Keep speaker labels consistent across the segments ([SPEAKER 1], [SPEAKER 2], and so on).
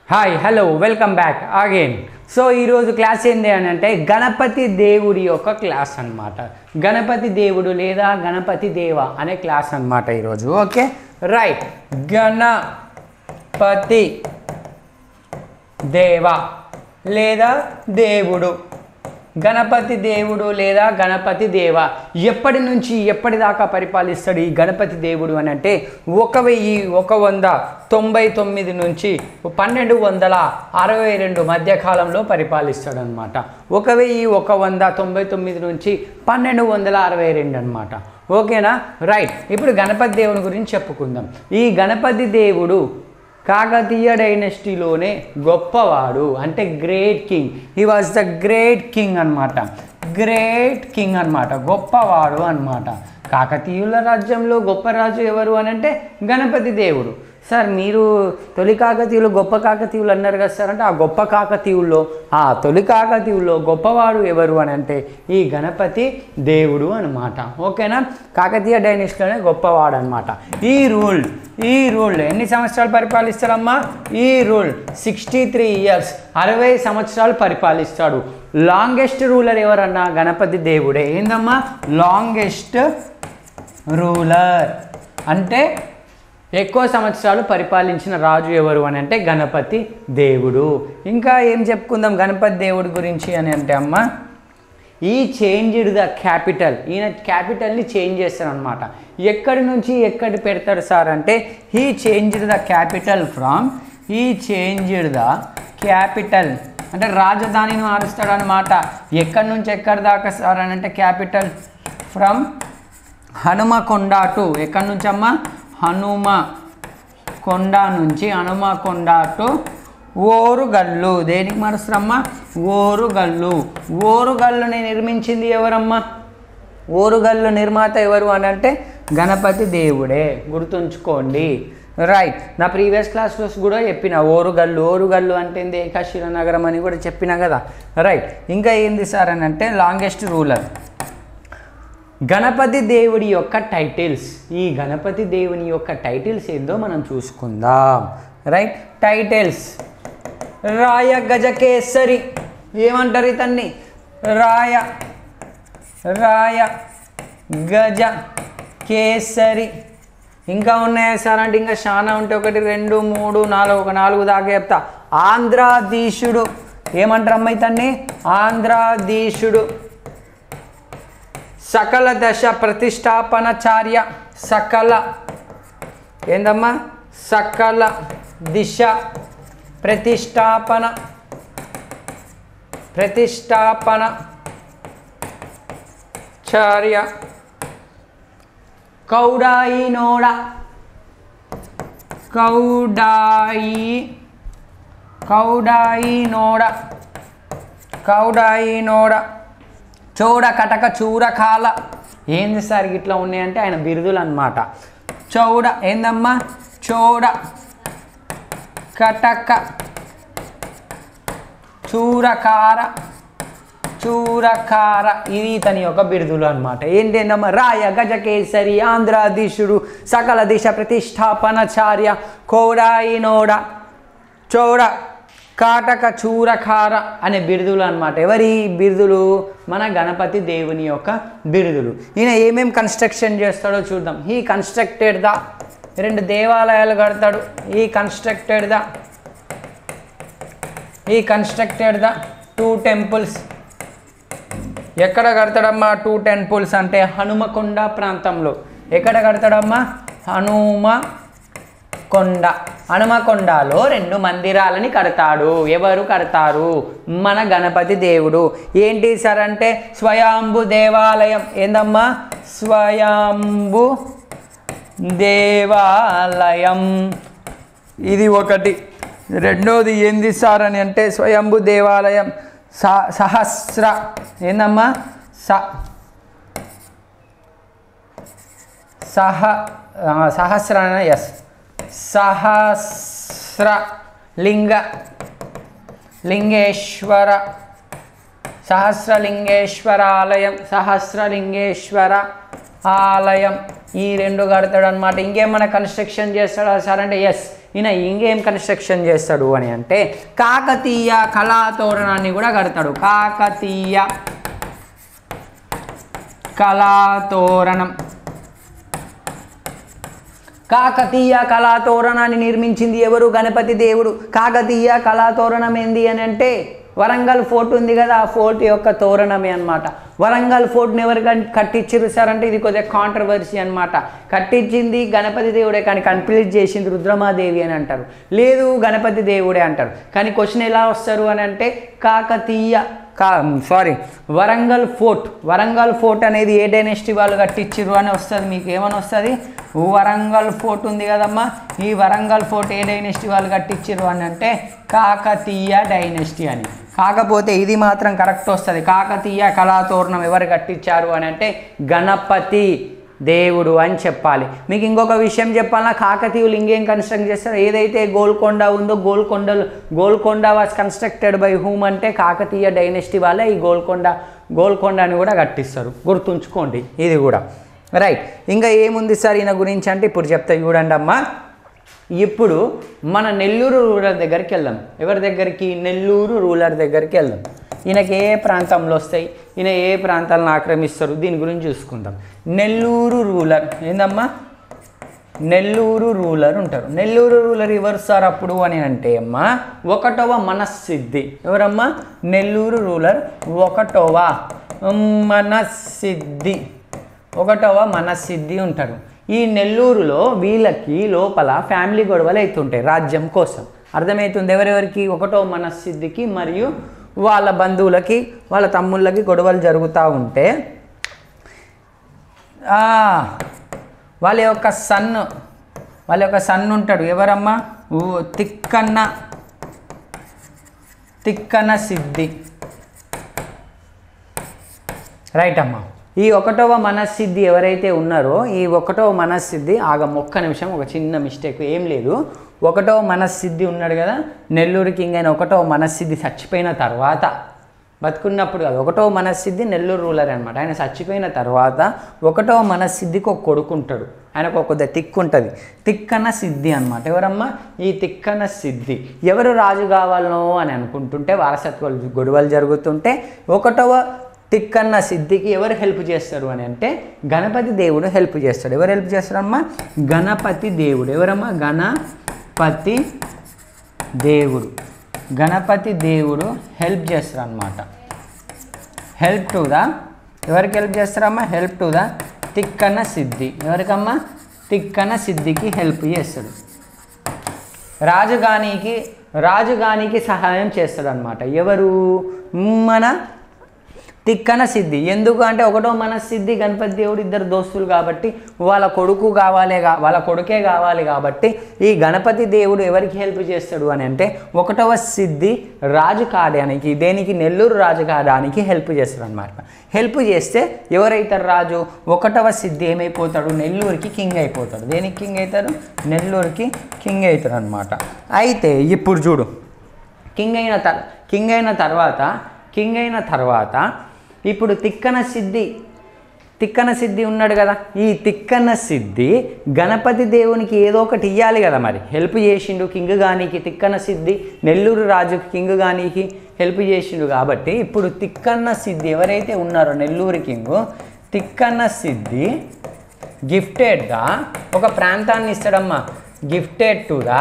[SPEAKER 1] Hi hello welcome back again so ఈరోజు class ఏంటి అని అంటే గణపతి దేవుడి యొక్క క్లాస్ అన్నమాట గణపతి దేవుడు లేదా గణపతి దేవ అనే క్లాస్ అన్నమాట ఈరోజు ఓకే రైట్ గణపతి దేవ లేదా దేవుడు గణపతి దేవుడు లేదా గణపతి దేవ ఎప్పటి నుంచి ఎప్పటిదాకా పరిపాలిస్తాడు ఈ గణపతి దేవుడు అని అంటే ఒక వెయ్యి ఒక వంద తొంభై తొమ్మిది నుంచి పన్నెండు వందల అరవై రెండు మధ్యకాలంలో పరిపాలిస్తాడు అనమాట ఒక వెయ్యి ఒక వంద తొంభై తొమ్మిది నుంచి పన్నెండు వందల అరవై రెండు అనమాట ఓకేనా రైట్ ఇప్పుడు గణపతి దేవుని గురించి చెప్పుకుందాం ఈ గణపతి దేవుడు కాకతీయ డైనెస్టీలోనే గొప్పవాడు అంటే great king he was the great king అన్నమాట గ్రేట్ కింగ్ అన్నమాట గొప్పవాడు అన్నమాట కాకతీయుల రాజ్యంలో గొప్ప రాజు ఎవరు అని అంటే గణపతి దేవుడు సార్ మీరు తొలి కాకతీయులు గొప్ప కాకతీయులు అన్నారు కదా సార్ అంటే ఆ గొప్ప కాకతీయుల్లో ఆ తొలి కాకతీయుల్లో గొప్పవాడు ఎవరు అని అంటే ఈ గణపతి దేవుడు అనమాట ఓకేనా కాకతీయ డైనెస్టీలోనే గొప్పవాడు అనమాట ఈ రూల్ ఈ రూల్ ఎన్ని సంవత్సరాలు పరిపాలిస్తాడమ్మా ఈ రూల్ సిక్స్టీ త్రీ ఇయర్స్ అరవై సంవత్సరాలు పరిపాలిస్తాడు లాంగెస్ట్ రూలర్ ఎవరన్నా గణపతి దేవుడే ఏందమ్మా లాంగెస్ట్ రూలర్ అంటే ఎక్కువ సంవత్సరాలు పరిపాలించిన రాజు ఎవరు అని అంటే గణపతి దేవుడు ఇంకా ఏం చెప్పుకుందాం గణపతి దేవుడి గురించి అని అంటే అమ్మ ఈ చేంజ్డ్ ద క్యాపిటల్ ఈయన క్యాపిటల్ని చేంజ్ చేస్తాడు అనమాట ఎక్కడి నుంచి ఎక్కడి పెడతాడు సార్ అంటే he changed the capital from he changed the capital అంటే రాజధానిని మారుస్తాడు అనమాట ఎక్కడి నుంచి ఎక్కడి దాకా సార్ అని అంటే క్యాపిటల్ ఫ్రమ్ హనుమకొండ టు ఎక్కడి నుంచి అమ్మా హనుమ కొండ నుంచి హనుమకొండ టు ఓరుగల్లు దేనికి మారుస్తారమ్మా ఓరుగల్లు ఓరుగల్లుని నిర్మించింది ఎవరమ్మా ఓరుగల్లు నిర్మాత ఎవరు అని అంటే గణపతి దేవుడే గుర్తుంచుకోండి రైట్ నా ప్రీవియస్ క్లాస్లో కూడా చెప్పిన ఓరుగల్లు ఓరుగల్లు అంటే ఏంది ఏకాశిల నగరం అని కూడా చెప్పిన కదా రైట్ ఇంకా ఏంది సార్ అని అంటే లాంగెస్ట్ రూలర్ గణపతి దేవుడి యొక్క టైటిల్స్ ఈ గణపతి దేవుని యొక్క టైటిల్స్ ఏందో మనం చూసుకుందాం రైట్ టైటిల్స్ రాయ గజకేసరి ఏమంటారు ఇతన్ని రాయ రాయ గజ కేసరి ఇంకా ఉన్నాయా సార్ అంటే ఇంకా చాలా ఉంటే ఒకటి రెండు మూడు నాలుగు ఒక నాలుగు దాకా చెప్తా ఆంధ్రాధీశుడు ఏమంటారు అమ్మ ఇతన్ని ఆంధ్రాధీశుడు సకల దశ ప్రతిష్టాపనచార్య సకల ఏందమ్మా సకల దిశ ప్రతిష్టాపన ప్రతిష్టాపన చార్య కౌడాయి నోడ కౌడాయి కౌడాయి నోడ కౌడాయి నోడ చోడ కటక చూరకాల ఏంది సార్ ఇట్లా ఉన్నాయంటే ఆయన బిరుదులు అనమాట చౌడ ఏందమ్మా చోడ కటక చూరకార చూరకార ఇది ఇతని యొక్క బిరుదులు అనమాట ఏంటేందమ్మా రాయ గజకేసరి ఆంధ్రాధీశుడు సకల దిశ ప్రతిష్టాపనచార్య కోడాయినోడ చౌడ కాటక చూరకార అనే బిరుదులు అనమాట ఎవరి బిరుదులు మన గణపతి దేవుని యొక్క బిరుదులు ఈయన ఏమేం కన్స్ట్రక్షన్ చేస్తాడో చూద్దాం ఈ కన్స్ట్రక్టెడ్ ద రెండు దేవాలయాలు కడతాడు he constructed the he constructed the two temples ఎక్కడ కడతాడమ్మా టూ టెంపుల్స్ అంటే హనుమకొండ ప్రాంతంలో ఎక్కడ కడతాడమ్మా హనుమ కొండ హనుమకొండలో రెండు మందిరాలని కడతాడు ఎవరు కడతారు మన గణపతి దేవుడు ఏంటి సార్ అంటే స్వయాంభు దేవాలయం ఏందమ్మా స్వయంభు దేవాలయం ఇది ఒకటి రెండోది ఏంది సార్ అని అంటే స్వయంభు దేవాలయం స సహస్ర ఏందమ్మా స సహ ఆ, సహస్ర ఎస్ సహస్ర లింగ లింగేశ్వర సహస్రలింగేశ్వర ఆలయం సహస్రలింగేశ్వర ఆలయం ఈ రెండు కడతాడు అనమాట ఇంకేమైనా కన్స్ట్రక్షన్ చేస్తాడా సార్ అంటే ఎస్ ఈయన ఇంకేం కన్స్ట్రక్షన్ చేస్తాడు అని అంటే కాకతీయ కళాతోరణాన్ని కూడా కడతాడు కాకతీయ కళాతోరణం కాకతీయ కళాతోరణాన్ని నిర్మించింది ఎవరు గణపతి దేవుడు కాకతీయ కళాతోరణం ఏంది అని అంటే వరంగల్ ఫోర్ట్ ఉంది కదా ఆ ఫోర్ట్ యొక్క తోరణమే అన్నమాట వరంగల్ ఫోర్ట్ని ఎవరు కన్- కట్టించారు సార్ అంటే ఇది కొద్దిగా కాంట్రవర్సీ అన్నమాట కట్టించింది గణపతి దేవుడే కానీ కంప్లీట్ చేసింది రుద్రమాదేవి అని అంటారు లేదు గణపతి దేవుడే అంటారు కానీ క్వశ్చన్ ఎలా వస్తారు అని అంటే కాకతీయ కా sorry Warangal fort Warangal fort అనేది ఏ డైనెస్టీ వాళ్ళు కట్టించిర్రు అని వస్తుంది మీకు ఏమని వస్తుంది వరంగల్ ఫోర్ట్ ఉంది కదమ్మా ఈ వరంగల్ ఫోర్ట్ ఏ డైనెస్టీ వాళ్ళు కట్టించిర్రు అని అంటే కాకతీయ డైనెస్టీ అని కాకపోతే ఇది మాత్రం కరెక్ట్ వస్తుంది కాకతీయ కళాతోరణం ఎవరు కట్టించారు అని అంటే గణపతి దేవుడు అని చెప్పాలి మీకు ఇంకొక విషయం చెప్పాలన్నా కాకతీయులు ఇంకేం కన్స్ట్రక్ట్ చేస్తారు ఏదైతే గోల్కొండ ఉందో గోల్కొండలు Golconda was constructed by whom అంటే కాకతీయ డైనెస్టీ వాళ్ళే ఈ గోల్కొండ గోల్కొండని కూడా కట్టిస్తారు గుర్తుంచుకోండి ఇది కూడా రైట్ ఇంకా ఏముంది సార్ ఈయన గురించి అంటే ఇప్పుడు చెప్తా చూడండి అమ్మా ఇప్పుడు మన నెల్లూరు రూరల్ దగ్గరికి వెళ్దాం ఎవరి దగ్గరికి నెల్లూరు రూరల్ దగ్గరికి వెళ్దాం ఈయనకి ఏ ప్రాంతంలో వస్తాయి ఈయన ఏ ప్రాంతాలను ఆక్రమిస్తారు దీని గురించి చూసుకుందాం నెల్లూరు రూలర్ ఏందమ్మా నెల్లూరు రూలర్ ఉంటారు నెల్లూరు రూలర్ ఎవరు సార్ అప్పుడు అని అంటే అమ్మా ఒకటవ మనస్సిద్ధి ఎవరమ్మా నెల్లూరు రూలర్ ఒకటవ మనస్సిద్ధి ఒకటవ మనస్సిద్ధి ఉంటారు ఈ నెల్లూరులో వీళ్ళకి లోపల ఫ్యామిలీ గొడవలు అవుతుంటాయి రాజ్యం కోసం అర్థమవుతుంది ఎవరెవరికి ఒకటో మనస్సిద్ధికి మరియు వాళ్ళ బంధువులకి వాళ్ళ తమ్ముళ్ళకి గొడవలు జరుగుతూ ఉంటే ఆ, వాళ్ళ యొక్క సన్ వాళ్ళ యొక్క సన్ ఉంటాడు ఎవరమ్మా ఊ, తిక్కన్న తిక్కన సిద్ధి రైట్ అమ్మా ఈ ఒకటవ మనస్సిద్ధి ఎవరైతే ఉన్నారో ఈ ఒకటవ మనస్సిద్ధి ఆగ ఒక్క నిమిషం ఒక చిన్న మిస్టేక్ ఏం లేదు ఒకటవ మనస్సిద్ధి ఉన్నాడు కదా నెల్లూరు కింగ్ అయిన ఒకటవ మనస్సిద్ధి చచ్చిపోయిన తర్వాత బతుకున్నప్పుడు కాదు ఒకటవ మనస్సిద్ధి నెల్లూరు రూలర్ అనమాట ఆయన చచ్చిపోయిన తర్వాత ఒకటవ మనస్సిద్ధికి ఒక కొడుకు ఉంటాడు ఆయనకు ఒక కొద్దిగా తిక్కు ఉంటుంది తిక్కన సిద్ధి అనమాట ఎవరమ్మా ఈ తిక్కన సిద్ధి ఎవరు రాజు కావాలనో అని అనుకుంటుంటే వారసత్వ గొడవలు జరుగుతుంటే ఒకటవ తిక్కన్న సిద్ధికి ఎవరు హెల్ప్ చేస్తారు అని అంటే గణపతి దేవుడు హెల్ప్ చేస్తాడు ఎవరు హెల్ప్ చేస్తారమ్మా గణపతి దేవుడు ఎవరమ్మా గణపతి దేవుడు గణపతి దేవుడు హెల్ప్ చేస్తారు అనమాట హెల్ప్ టు ద ఎవరికి హెల్ప్ చేస్తారమ్మా help to the Tikkanna Siddhi ఎవరికమ్మా తిక్కన్న సిద్ధికి హెల్ప్ చేస్తాడు రాజుగానికి రాజుగానికి సహాయం చేస్తాడు అనమాట ఎవరు మన తిక్కన సిద్ధి ఎందుకు అంటే ఒకటో మన సిద్ధి గణపతి దేవుడు ఇద్దరు దోస్తులు కాబట్టి వాళ్ళ కొడుకు కావాలి కా- వాళ్ళ కొడుకే కావాలి కాబట్టి ఈ గణపతి దేవుడు ఎవరికి హెల్ప్ చేస్తాడు అని అంటే ఒకటవ సిద్ధి రాజు కాడానికి దేనికి నెల్లూరు రాజు కాడానికి హెల్ప్ చేస్తాడు అనమాట హెల్ప్ చేస్తే ఎవరైతారు రాజు ఒకటవ సిద్ధి ఏమైపోతాడు నెల్లూరుకి కింగ్ అయిపోతాడు దేనికి కింగ్ అవుతాడు నెల్లూరుకి కింగ్ అవుతాడు అనమాట అయితే ఇప్పుడు చూడు కింగ్ అయిన తర్ కింగ్ అయిన తర్వాత కింగ్ అయిన తర్వాత ఇప్పుడు తిక్కన సిద్ధి తిక్కన సిద్ధి ఉన్నాడు కదా ఈ తిక్కన సిద్ధి గణపతి దేవునికి ఏదో ఒకటి ఇవ్వాలి కదా మరి హెల్ప్ చేసిండు కింగ్ గానికి తిక్కన సిద్ధి నెల్లూరు రాజుకి కింగ్ గానికి హెల్ప్ చేసిండు కాబట్టి ఇప్పుడు తిక్కన్న సిద్ధి ఎవరైతే ఉన్నారో నెల్లూరు కింగ్ తిక్కన్న సిద్ధి గిఫ్టెడ్గా ఒక ప్రాంతాన్ని ఇస్తాడమ్మా గిఫ్టెడ్ టు ద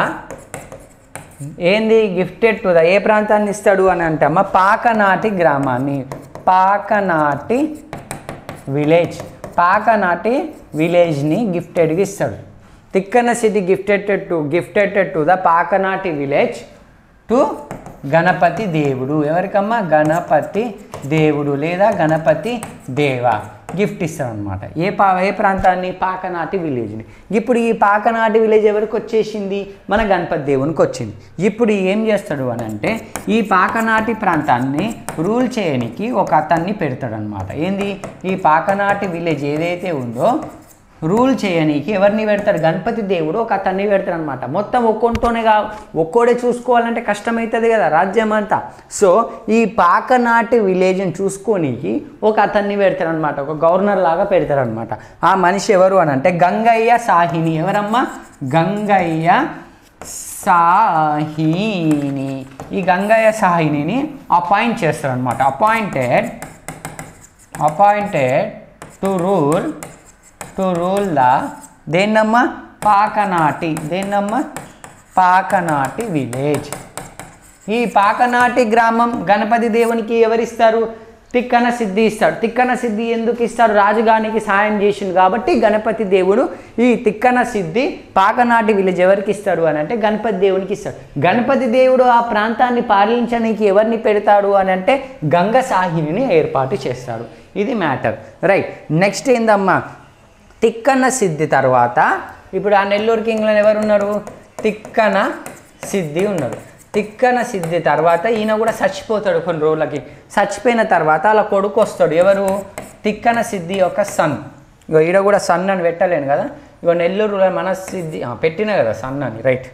[SPEAKER 1] ఏంది గిఫ్టెడ్ టు ద ఏ ప్రాంతాన్ని ఇస్తాడు అని అంటే అమ్మ పాకనాటి గ్రామాన్ని పాకనాటి విలేజ్ పాకనాటి విలేజ్ని గిఫ్టెడ్గా ఇస్తాడు Tikkana city gifted to gifted to the Pakanati village to Ganapati దేవుడు ఎవరికమ్మా గణపతి దేవుడు లేదా గణపతి దేవ గిఫ్ట్ ఇస్తారనమాట ఏ పా ఏ ప్రాంతాన్ని పాకనాటి విలేజ్ని ఇప్పుడు ఈ పాకనాటి విలేజ్ ఎవరికి వచ్చేసింది మన గణపతి దేవునికి వచ్చింది ఇప్పుడు ఏం చేస్తాడు అని అంటే ఈ పాకనాటి ప్రాంతాన్ని రూల్ చేయడానికి ఒక అతన్ని పెడతాడనమాట ఏంది ఈ పాకనాటి విలేజ్ ఏదైతే ఉందో రూల్ చేయనీకి ఎవరిని పెడతాడు గణపతి దేవుడు ఒక అతన్ని పెడతాడు అనమాట మొత్తం ఒక్కొంటోనే కా ఒక్కోడే చూసుకోవాలంటే కష్టమవుతుంది కదా రాజ్యం అంతా సో ఈ పాకనాటి విలేజ్ని చూసుకోనీకి ఒక అతన్ని పెడతాడు అనమాట ఒక గవర్నర్ లాగా పెడతాడు అనమాట ఆ మనిషి ఎవరు అని అంటే గంగయ్య సాహిని ఎవరమ్మా గంగయ్య సాహిని ఈ గంగయ్య సాహినిని అపాయింట్ చేస్తారనమాట appointed appointed to rule to rule the దేన్నమ్మ పాకనాటి దేన్నమ్మ పాకనాటి విలేజ్ ఈ పాకనాటి గ్రామం గణపతి దేవునికి ఎవరిస్తారు తిక్కన సిద్ధి ఇస్తాడు తిక్కన సిద్ధి ఎందుకు ఇస్తాడు రాజుగానికి సాయం చేసిండు కాబట్టి గణపతి దేవుడు ఈ తిక్కన సిద్ధి పాకనాటి విలేజ్ ఎవరికి ఇస్తాడు అని అంటే గణపతి దేవునికి ఇస్తాడు గణపతి దేవుడు ఆ ప్రాంతాన్ని పాలించడానికి ఎవరిని పెడతాడు అని అంటే గంగ సాహిని ఏర్పాటు చేస్తాడు ఇది మ్యాటర్ రైట్ నెక్స్ట్ ఏందమ్మా తిక్కన సిద్ధి తర్వాత ఇప్పుడు ఆ నెల్లూరు కింగ్లో ఎవరు ఉన్నారు తిక్కన సిద్ధి ఉన్నారు తిక్కన సిద్ధి తర్వాత ఈయన కూడా చచ్చిపోతాడు కొన్ని రోజులకి చచ్చిపోయిన తర్వాత అలా కొడుకు వస్తాడు ఎవరు తిక్కన సిద్ధి యొక్క సన్ ఇగో ఈడ కూడా సన్ అని పెట్టలేను కదా ఇగో నెల్లూరులో మన సిద్ధి ఆ, పెట్టిన కదా సన్ అని రైట్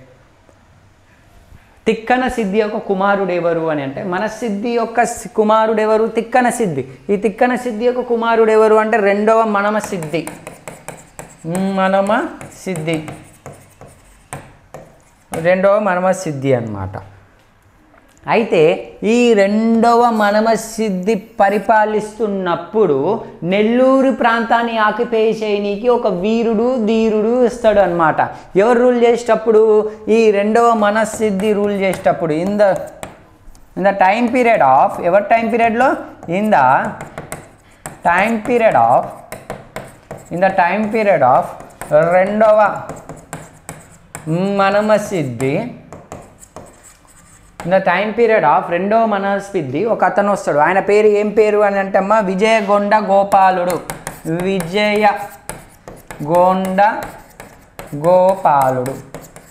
[SPEAKER 1] తిక్కన సిద్ధి యొక్క కుమారుడు ఎవరు అని అంటే మన సిద్ధి యొక్క సి- కుమారుడు ఎవరు తిక్కన సిద్ధి ఈ తిక్కన సిద్ధి యొక్క కుమారుడు ఎవరు అంటే రెండవ మనమ సిద్ధి మనమ సిద్ధి రెండవ మనమ సిద్ధి అన్నమాట అయితే ఈ రెండవ మనమ సిద్ధి పరిపాలిస్తున్నప్పుడు నెల్లూరు ప్రాంతాన్ని ఆక్యుపై చేయనీకి ఒక వీరుడు ధీరుడు ఇస్తాడు అనమాట ఎవరు రూల్ చేసేటప్పుడు ఈ రెండవ మనసిద్ధి రూల్ చేసేటప్పుడు in the in the time period of ఎవరి టైం పీరియడ్లో in the time period of in the time period of రెండవ Manasiddhi in the time period of రెండవ మనస్పిద్ధి ఒక అతను వస్తాడు ఆయన పేరు ఏం పేరు అని అంటే అమ్మా విజయగొండ గోపాలుడు విజయ గొండ గోపాలుడు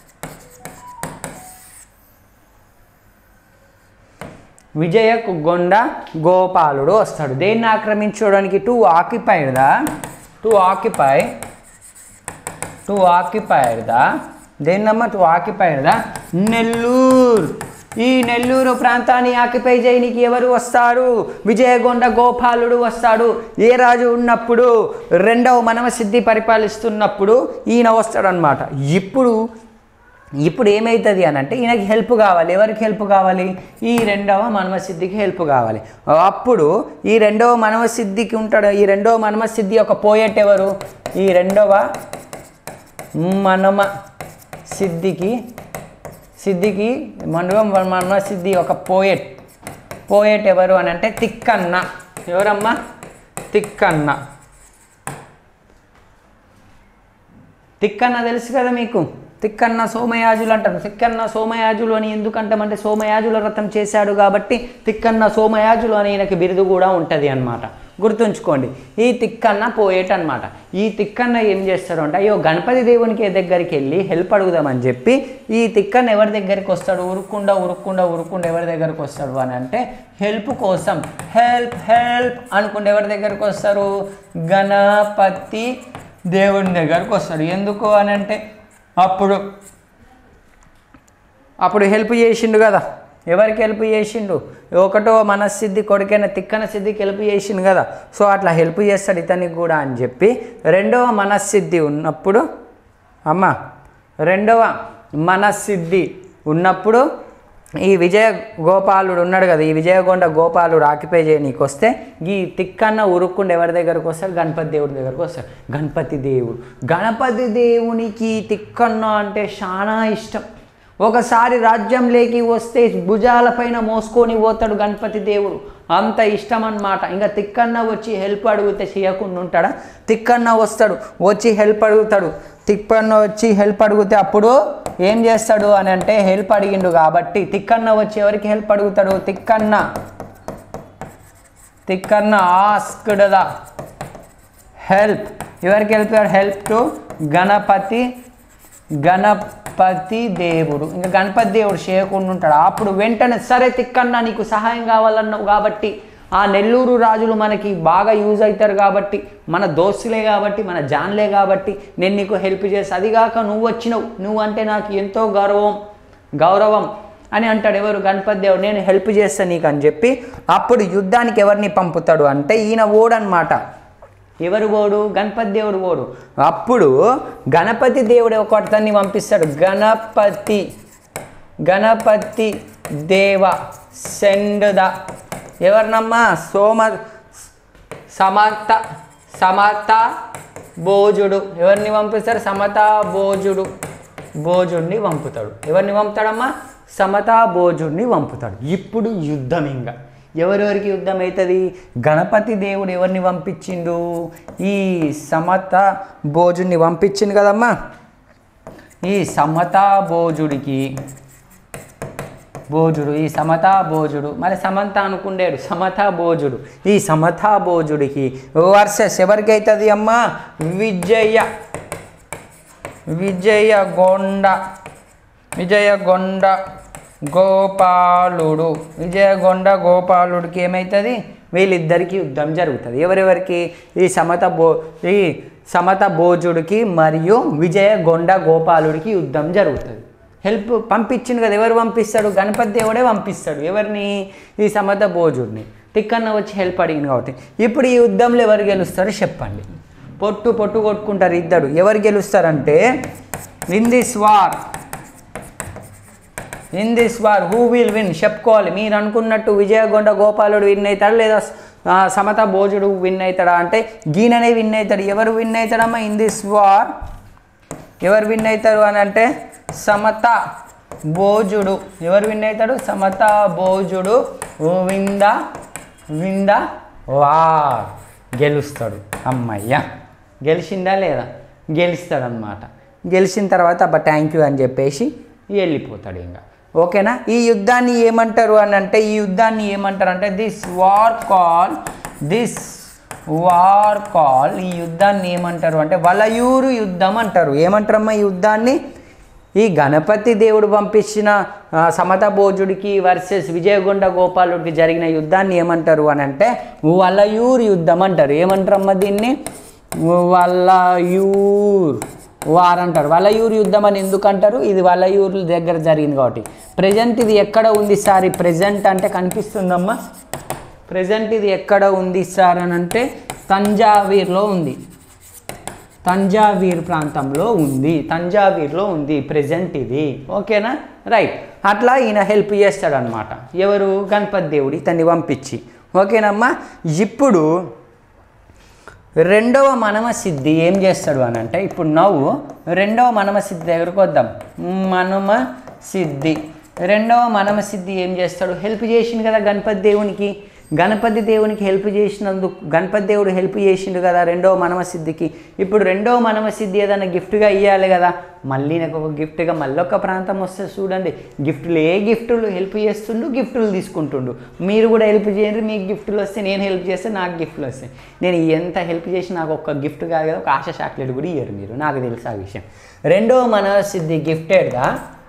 [SPEAKER 1] విజయ గొండ గోపాలుడు వస్తాడు దేన్ని ఆక్రమించడానికి to occupied the to occupy to occupied the దేన్నమ్మ టు ఆక్యుపైడ్ ద నెల్లూరు ఈ నెల్లూరు ప్రాంతాన్ని ఆక్యుపై చేయనికి ఎవరు వస్తారు విజయగొండ గోపాలుడు వస్తాడు ఏ రాజు ఉన్నప్పుడు రెండవ మనమ సిద్ధి పరిపాలిస్తున్నప్పుడు ఈయన వస్తాడనమాట ఇప్పుడు ఇప్పుడు ఏమవుతుంది అని అంటే ఈయనకి హెల్ప్ కావాలి ఎవరికి హెల్ప్ కావాలి ఈ రెండవ మనమసిద్ధికి హెల్ప్ కావాలి అప్పుడు ఈ రెండవ మనమసిద్ధికి ఉంటాడు ఈ రెండవ మనమసిద్ధి ఒక పోయట్ ఎవరు ఈ రెండవ మనమ సిద్ధికి సిద్ధికి మనవ మనమ సిద్ధి ఒక పోయట్ పోయట్ ఎవరు అని అంటే తిక్కన్న ఎవరమ్మా తిక్కన్న తిక్కన్న తెలుసు కదా మీకు తిక్కన్న సోమయాజులు అంటారు తిక్కన్న సోమయాజులు అని ఎందుకంటామంటే సోమయాజుల వ్రతం చేశాడు కాబట్టి తిక్కన్న సోమయాజులు అని ఈయనకి బిరుదు కూడా ఉంటుంది అన్నమాట గుర్తుంచుకోండి ఈ తిక్కన్న పోయేట అనమాట ఈ తిక్కన్న ఏం చేస్తాడు అంటే అయ్యో గణపతి దేవునికి దగ్గరికి వెళ్ళి హెల్ప్ అడుగుదామని చెప్పి ఈ తిక్కన్న ఎవరి దగ్గరికి వస్తాడు ఉరుక్కుండా ఉరుక్కుండా ఉరుక్కుండా ఎవరి దగ్గరికి వస్తాడు అని అంటే హెల్ప్ కోసం హెల్ప్ హెల్ప్ అనుకుంటే ఎవరి దగ్గరికి వస్తారు గణపతి దేవుని దగ్గరకు వస్తాడు ఎందుకు అని అంటే అప్పుడు అప్పుడు హెల్ప్ చేసిండు కదా ఎవరికి హెల్ప్ చేసిండు ఒకటో మనసిద్ధి కొడుకైన తిక్కన సిద్ధికి హెల్ప్ చేసిండు కదా సో అట్లా హెల్ప్ చేస్తాడు ఇతనికి కూడా అని చెప్పి రెండవ మనసిద్ధి ఉన్నప్పుడు అమ్మ రెండవ మనసిద్ధి ఉన్నప్పుడు ఈ విజయ గోపాలుడు ఉన్నాడు కదా ఈ విజయగొండ గోపాలుడు ఆక్యుపై చేయనీకి వస్తే ఈ తిక్కన్న ఉరుక్కుండు ఎవరి దగ్గరకు వస్తాడు గణపతి దేవుడి దగ్గరకు వస్తాడు గణపతి దేవుడు గణపతి దేవునికి తిక్కన్న అంటే చాలా ఇష్టం ఒకసారి రాజ్యంలోకి వస్తే భుజాలపైన మోసుకొని పోతాడు గణపతి దేవుడు అంత ఇష్టం అన్నమాట ఇంకా తిక్కన్న వచ్చి హెల్ప్ అడిగితే చేయకుండా ఉంటాడా తిక్కన్న వస్తాడు వచ్చి హెల్ప్ అడుగుతాడు తిక్కన్న వచ్చి హెల్ప్ అడిగితే అప్పుడు ఏం చేస్తాడు అని అంటే హెల్ప్ అడిగిండు కాబట్టి తిక్కన్న వచ్చి ఎవరికి హెల్ప్ అడుగుతాడు Tikkanna Tikkanna asked the help ఎవరికి help help to Ganapati Ganapati దేవుడు ఇంకా గణపతి దేవుడు చేయకుండా ఉంటాడు అప్పుడు వెంటనే సరే తిక్కన్న నీకు సహాయం కావాలన్నావు కాబట్టి ఆ నెల్లూరు రాజులు మనకి బాగా యూజ్ అవుతారు కాబట్టి మన దోస్తులే కాబట్టి మన జాన్లే కాబట్టి నేను నీకు హెల్ప్ చేస్తా అదిగాక నువ్వు వచ్చినావు నువ్వు అంటే నాకు ఎంతో గౌరవం గౌరవం అని అంటాడు ఎవరు గణపతి దేవుడు నేను హెల్ప్ చేస్తా నీకు అని చెప్పి అప్పుడు యుద్ధానికి ఎవరిని పంపుతాడు అంటే ఈయన ఓడనమాట ఎవరు పోడు గణపతి దేవుడు పోడు అప్పుడు గణపతి దేవుడు ఒకతన్ని పంపిస్తాడు గణపతి గణపతి దేవ సెండ్ ద ఎవరినమ్మా సోమ సమత సమత భోజుడు ఎవరిని పంపిస్తారు సమత భోజుడు భోజుడిని పంపుతాడు ఎవరిని పంపుతాడమ్మా సమతా భోజుడిని పంపుతాడు ఇప్పుడు యుద్ధం ఇంకా ఎవరెవరికి యుద్ధం అవుతుంది గణపతి దేవుడు ఎవరిని పంపించిండు ఈ సమత భోజుడిని పంపించిండు కదమ్మా ఈ సమతా భోజుడికి భోజుడు ఈ సమతా భోజుడు మరి సమంత అనుకుండేడు సమతా భోజుడు ఈ సమతా భోజుడికి వర్సెస్ ఎవరికి అవుతుంది అమ్మా విజయ విజయ గొండ విజయ గొండ గోపాలుడు విజయ గొండ గోపాలుడికి ఏమవుతుంది వీళ్ళిద్దరికి యుద్ధం జరుగుతుంది ఎవరెవరికి ఈ సమత భో ఈ సమత భోజుడికి మరియు విజయ గొండ గోపాలుడికి యుద్ధం జరుగుతుంది హెల్ప్ పంపించింది కదా ఎవరు పంపిస్తాడు గణపతి దేవుడే పంపిస్తాడు ఎవరిని ఈ సమత భోజుడిని టిక్కన్న వచ్చి హెల్ప్ అడిగింది కాబట్టి ఇప్పుడు ఈ యుద్ధంలో ఎవరు గెలుస్తారో చెప్పండి పొట్టు పొట్టు కొట్టుకుంటారు ఇద్దరు ఎవరు గెలుస్తారంటే in this war in this war who will win చెప్పుకోవాలి మీరు అనుకున్నట్టు విజయగొండ గోపాలుడు విన్ అవుతాడు లేదా ఆ, సమత భోజుడు విన్ అవుతాడా అంటే గీననే విన్ అవుతాడు ఎవరు విన్ అవుతాడమ్మా ఇన్ దిస్ వార్ ఎవరు విన్ అవుతారు అని అంటే సమత భోజుడు ఎవరు విన్ అవుతాడు సమత భోజుడు వింద వింద వార్ గెలుస్తాడు అమ్మయ్య గెలిచిందా లేదా గెలుస్తాడనమాట గెలిచిన తర్వాత అబ్బా థ్యాంక్ యూ అని చెప్పేసి వెళ్ళిపోతాడు ఇంకా ఓకేనా ఈ యుద్ధాన్ని ఏమంటారు అని అంటే ఈ యుద్ధాన్ని ఏమంటారు అంటే this war call this war call ఈ యుద్ధాన్ని ఏమంటారు అంటే వలయూరు యుద్ధం అంటారు ఏమంటారమ్మా ఈ యుద్ధాన్ని ఈ గణపతి దేవుడు పంపించిన ఆ, సమత భోజుడికి వర్సెస్ విజయగొండ గోపాలుడికి జరిగిన యుద్ధాన్ని ఏమంటారు అని అంటే వలయూరు యుద్ధం అంటారు ఏమంటారమ్మా దీన్ని వలయూర్ వార్ అంటారు వలయూరు యుద్ధం అని ఎందుకు అంటారు ఇది వలయూరు దగ్గర జరిగింది కాబట్టి ప్రజెంట్ ఇది ఎక్కడ ఉంది సార్ ఈ ప్రజెంట్ అంటే కనిపిస్తుందమ్మా ప్రజెంట్ ఇది ఎక్కడ ఉంది సార్ అని అంటే తంజావీర్లో ఉంది తంజావీర్ ప్రాంతంలో ఉంది తంజావీర్లో ఉంది ప్రజెంట్ ఇది ఓకేనా రైట్ అట్లా ఈయన హెల్ప్ చేస్తాడనమాట ఎవరు గణపతి దేవుడి ఇతన్ని పంపించి ఓకేనమ్మా ఇప్పుడు రెండవ మనమ సిద్ధి ఏం చేస్తాడు అని అంటే ఇప్పుడు నవ్వు రెండవ మనమ సిద్ధి దగ్గరకు వద్దాం మనమ సిద్ధి రెండవ మనమ సిద్ధి ఏం చేస్తాడు హెల్ప్ చేసిండు కదా గణపతి దేవునికి గణపతి దేవునికి హెల్ప్ చేసినందుకు గణపతి దేవుడు హెల్ప్ చేసిండు కదా రెండవ మనమ సిద్ధికి ఇప్పుడు రెండవ మనమ సిద్ధి ఏదైనా గిఫ్ట్గా ఇవ్వాలి కదా మళ్ళీ నాకు ఒక గిఫ్ట్గా మళ్ళీ ఒక ప్రాంతం వస్తే చూడండి గిఫ్ట్లు ఏ గిఫ్టులు హెల్ప్ చేస్తుండు గిఫ్టులు తీసుకుంటుండు మీరు కూడా హెల్ప్ చేయండి మీకు గిఫ్టులు వస్తే నేను హెల్ప్ చేస్తే నాకు గిఫ్ట్లు వస్తాయి నేను ఎంత హెల్ప్ చేసి నాకు ఒక గిఫ్ట్ కాదు కదా ఒక ఆశ చాక్లెట్ కూడా ఇయ్యరు మీరు నాకు తెలుసు ఆ విషయం రెండవ మనమ సిద్ధి గిఫ్టెడ్గా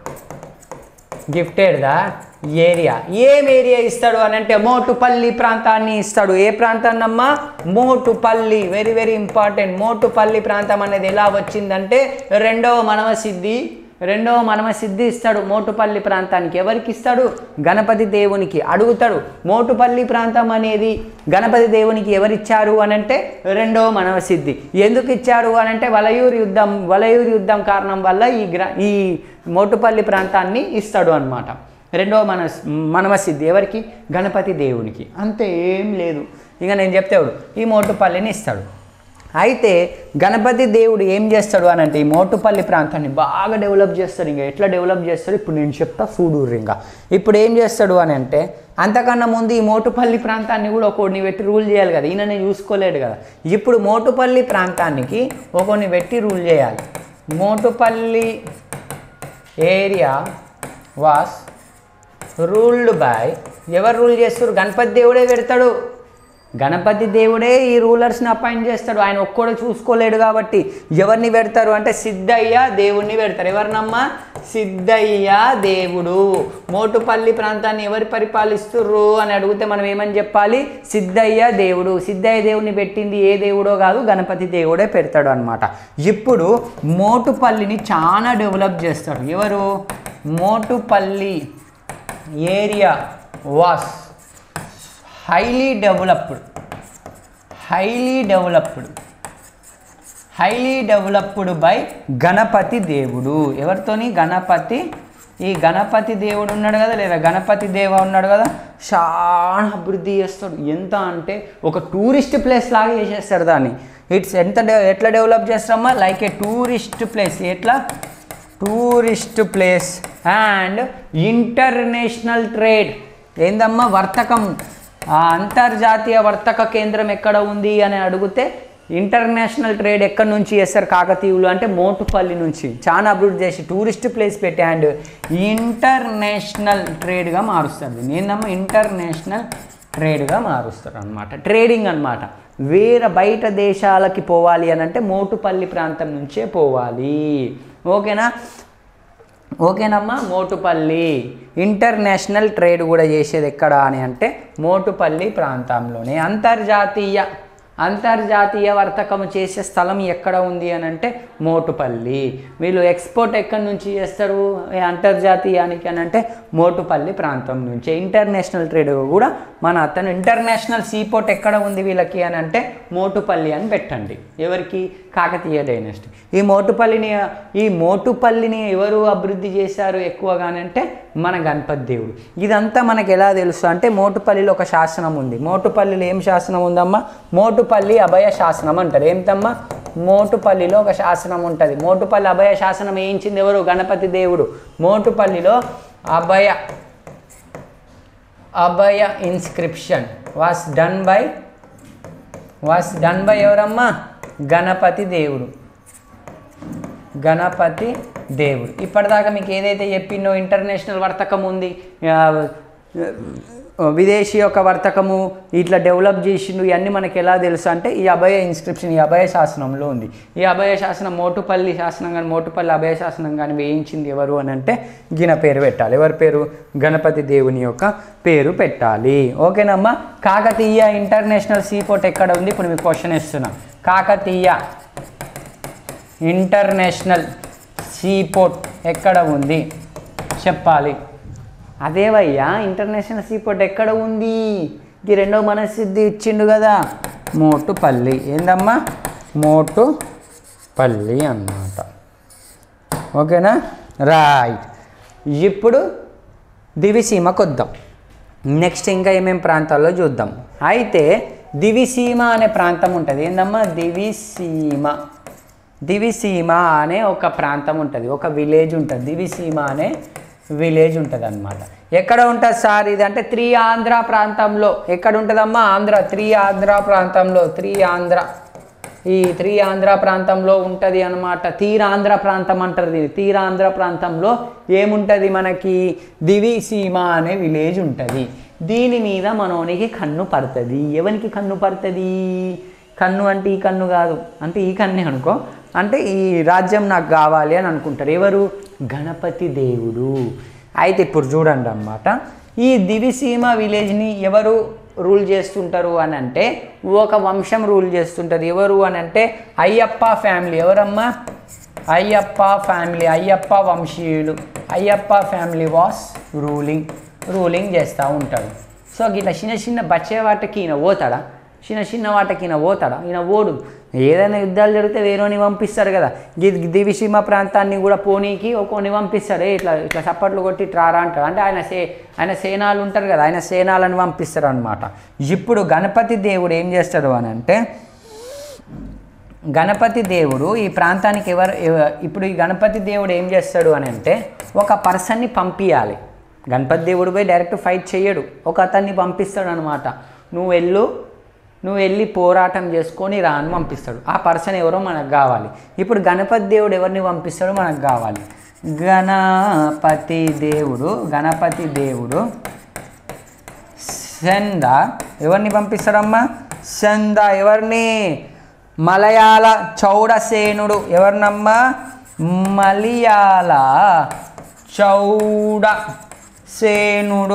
[SPEAKER 1] గిఫ్టెడ్గా ఏరియా ఏం ఏరియా ఇస్తాడు అని అంటే మోటుపల్లి ప్రాంతాన్ని ఇస్తాడు ఏ ప్రాంతాన్ని అమ్మా Motupalli very very important Motupalli ప్రాంతం అనేది ఎలా వచ్చిందంటే రెండవ మనవ సిద్ధి రెండవ మనమ సిద్ధి ఇస్తాడు మోటుపల్లి ప్రాంతానికి ఎవరికి ఇస్తాడు గణపతి దేవునికి అడుగుతాడు మోటుపల్లి ప్రాంతం అనేది గణపతి దేవునికి ఎవరిచ్చారు అని అంటే రెండవ మనవ సిద్ధి ఎందుకు ఇచ్చారు అని అంటే వలయూరు యుద్ధం వలయూరు యుద్ధం కారణం వల్ల ఈ గ్ర ఈ మోటుపల్లి ప్రాంతాన్ని ఇస్తాడు అనమాట రెండవ మన మనమ సిద్ధి ఎవరికి గణపతి దేవునికి అంతే ఏం లేదు ఇక నేను చెప్తాడు ఈ మోటుపల్లిని ఇస్తాడు అయితే గణపతి దేవుడు ఏం చేస్తాడు అని అంటే ఈ మోటుపల్లి ప్రాంతాన్ని బాగా డెవలప్ చేస్తాడు ఇంకా ఎట్లా డెవలప్ చేస్తాడు ఇప్పుడు నేను చెప్తా చూడుర్రి ఇంకా ఇప్పుడు ఏం చేస్తాడు అని అంటే అంతకన్నా ముందు ఈ మోటుపల్లి ప్రాంతాన్ని కూడా ఒకడిని పెట్టి రూల్ చేయాలి కదా ఈయననే చూసుకోలేడు కదా ఇప్పుడు మోటుపల్లి ప్రాంతానికి ఒకరిని పెట్టి రూల్ చేయాలి Motupalli area was ruled by ఎవరు రూల్ చేస్తారు గణపతి దేవుడే పెడతాడు గణపతి దేవుడే ఈ రూలర్స్ని అపాయింట్ చేస్తాడు ఆయన ఒక్కడు చూసుకోలేడు కాబట్టి ఎవరిని పెడతారు అంటే సిద్ధయ్య దేవుణ్ణి పెడతారు ఎవరినమ్మా సిద్ధయ్య దేవుడు మోటుపల్లి ప్రాంతాన్ని ఎవరు పరిపాలిస్తుర్రు అని అడిగితే మనం ఏమని చెప్పాలి సిద్ధయ్య దేవుడు సిద్ధయ్య దేవుడిని పెట్టింది ఏ దేవుడో కాదు గణపతి దేవుడే పెడతాడు అనమాట ఇప్పుడు మోటుపల్లిని చాలా డెవలప్ చేస్తాడు ఎవరు Motupalli area was highly developed highly developed highly developed by Ganapati దేవుడు ఎవరితోని గణపతి ఈ గణపతి దేవుడు ఉన్నాడు కదా లేదా గణపతి దేవ ఉన్నాడు కదా చాలా అభివృద్ధి చేస్తాడు ఎంత అంటే ఒక టూరిస్ట్ ప్లేస్ లాగా చేసేస్తాడు దాన్ని ఇట్స్ ఎంత డె- ఎట్లా డెవలప్ చేస్తామా లైక్ ఏ టూరిస్ట్ ప్లేస్ ఎట్లా tourist place and international trade ఏందమ్మా వర్తకం ఆ అంతర్జాతీయ వర్తక కేంద్రం ఎక్కడ ఉంది అని అడిగితే ఇంటర్నేషనల్ ట్రేడ్ ఎక్కడి నుంచి చేస్తారు కాకతీయులు అంటే మోటుపల్లి నుంచి చాలా అభివృద్ధి చేసి టూరిస్ట్ ప్లేస్ పెట్టి అండ్ ఇంటర్నేషనల్ ట్రేడ్గా మారుస్తారు దీన్ని ఏందమ్మా ఇంటర్నేషనల్ ట్రేడ్గా మారుస్తారు అనమాట ట్రేడింగ్ అన్నమాట వేరే బయట దేశాలకి పోవాలి అని అంటే మోటుపల్లి ప్రాంతం నుంచే పోవాలి ఓకేనా ఓకేనమ్మా మోటుపల్లి ఇంటర్నేషనల్ ట్రేడ్ కూడా చేసేది ఎక్కడ అని అంటే మోటుపల్లి ప్రాంతంలోనే అంతర్జాతీయ అంతర్జాతీయ వర్తకం చేసే స్థలం ఎక్కడ ఉంది అని అంటే మోటుపల్లి వీళ్ళు ఎక్స్పోర్ట్ ఎక్కడి నుంచి చేస్తారు ఈ అంతర్జాతీయానికి అని అంటే మోటుపల్లి ప్రాంతం నుంచి ఇంటర్నేషనల్ ట్రేడ్ కూడా మన అతను ఇంటర్నేషనల్ సీపోర్ట్ ఎక్కడ ఉంది వీళ్ళకి అని అంటే మోటుపల్లి అని పెట్టండి ఎవరికి కాకతీయ డైనస్టీ ఈ మోటుపల్లిని ఈ మోటుపల్లిని ఎవరు అభివృద్ధి చేశారు ఎక్కువగానంటే మన గణపతి దేవుడు ఇదంతా మనకి ఎలా తెలుసు అంటే మోటుపల్లిలో ఒక శాసనం ఉంది మోటుపల్లిలో ఏం శాసనం ఉందమ్మా మోటుపల్లి అభయ శాసనం అంటారు ఏంటమ్మా మోటుపల్లిలో ఒక శాసనం ఉంటుంది మోటుపల్లి అభయ శాసనం వేయించింది ఎవరు గణపతి దేవుడు మోటుపల్లిలో Abhaya Abhaya inscription was done by was done by ఎవరమ్మా గణపతి దేవుడు గణపతి దేవుడు ఇప్పటిదాకా మీకు ఏదైతే చెప్పిందో ఇంటర్నేషనల్ వర్తకం ఉంది ఆ, విదేశీ యొక్క వర్తకము ఇట్లా డెవలప్ చేసిండు ఇవన్నీ మనకి ఎలా తెలుసు అంటే ఈ అభయ ఇన్స్క్రిప్షన్ ఈ అభయ శాసనంలో ఉంది ఈ అభయ శాసనం మోటుపల్లి శాసనం కానీ మోటుపల్లి అభయ శాసనం కానీ వేయించింది ఎవరు అని అంటే గిన పేరు పెట్టాలి ఎవరి పేరు గణపతి దేవుని యొక్క పేరు పెట్టాలి ఓకేనమ్మా కాకతీయ ఇంటర్నేషనల్ సీపోర్ట్ ఎక్కడ ఉంది ఇప్పుడు మీకు క్వశ్చన్ ఇస్తున్నా కాకతీయ ఇంటర్నేషనల్ సీపోర్ట్ ఎక్కడ ఉంది చెప్పాలి అదేవయ్యా ఇంటర్నేషనల్ సీపోర్ట్ ఎక్కడ ఉంది ఇది రెండో మనసిద్ధి ఇచ్చిండు కదా మోటుపల్లి ఏందమ్మా మోటుపల్లి అన్నమాట ఓకేనా రైట్ ఇప్పుడు దివిసీమకు వద్దాం నెక్స్ట్ ఇంకా ఏమేం ప్రాంతాల్లో చూద్దాం అయితే దివిసీమ అనే ప్రాంతం ఉంటుంది ఏందమ్మా దివిసీమ దివిసీమ అనే ఒక ప్రాంతం ఉంటుంది ఒక విలేజ్ ఉంటుంది దివిసీమ అనే విలేజ్ ఉంటుంది అనమాట ఎక్కడ ఉంటుంది సార్ ఇది అంటే త్రీ ఆంధ్ర ప్రాంతంలో ఎక్కడ ఉంటుందమ్మా ఆంధ్ర త్రీ ఆంధ్ర ప్రాంతంలో త్రీ ఆంధ్ర ఈ త్రీ ఆంధ్ర ప్రాంతంలో ఉంటుంది అనమాట తీరాంధ్ర ప్రాంతం అంటారు దీన్ని తీరాంధ్ర ప్రాంతంలో ఏముంటుంది మనకి దివిసీమ అనే విలేజ్ ఉంటుంది దీని మీద మనోనికి కన్ను పడుతుంది ఎవరికి కన్ను పడుతుంది కన్ను అంటే ఈ కన్ను కాదు అంటే ఈ కన్నే అనుకో అంటే ఈ రాజ్యం నాకు కావాలి అని అనుకుంటారు ఎవరు గణపతి దేవుడు అయితే ఇప్పుడు చూడండి అన్నమాట ఈ దివిసీమ విలేజ్ని ఎవరు రూల్ చేస్తుంటారు అని అంటే ఒక వంశం రూల్ చేస్తుంటుంది ఎవరు అని అంటే అయ్యప్ప ఫ్యామిలీ ఎవరమ్మా అయ్యప్ప ఫ్యామిలీ అయ్యప్ప వంశీయులు Ayyappa family was ruling ruling చేస్తూ ఉంటాడు సో ఇట్లా చిన్న చిన్న బచ్చే వాటికి ఈయన పోతాడా చిన్న చిన్న వాటికి ఈయన పోతాడా ఈయన ఓడు ఏదైనా యుద్ధాలు జరిగితే వేరేని పంపిస్తారు కదా గి- దివిసీమ ప్రాంతాన్ని కూడా పోనీకి ఒకని పంపిస్తారు "ఏ, ఇట్లా ఇట్లా చప్పట్లు కొట్టి ట్రారా అంటారు అంటే ఆయన సే ఆయన సేనాలు ఉంటారు కదా ఆయన సేనాలను పంపిస్తారు అనమాట ఇప్పుడు గణపతి దేవుడు ఏం చేస్తాడు అని అంటే గణపతి దేవుడు ఈ ప్రాంతానికి ఎవరు ఎవ- ఇప్పుడు ఈ గణపతి దేవుడు ఏం చేస్తాడు అని అంటే ఒక పర్సన్ని పంపించాలి గణపతి దేవుడు పోయి డైరెక్ట్ ఫైట్ చేయడు ఒక అతన్ని పంపిస్తాడు అనమాట నువ్వు వెళ్ళు నువ్వు వెళ్ళి పోరాటం చేసుకొని రా అని పంపిస్తాడు ఆ పర్సన్ ఎవరో మనకు కావాలి ఇప్పుడు గణపతి దేవుడు ఎవరిని పంపిస్తాడో మనకు కావాలి గణపతి దేవుడు గణపతి దేవుడు సెంద ఎవరిని పంపిస్తాడమ్మా సెంద ఎవరిని మలయాళ చౌడసేనుడు ఎవరినమ్మా మలయాళ చౌడ సేనుడు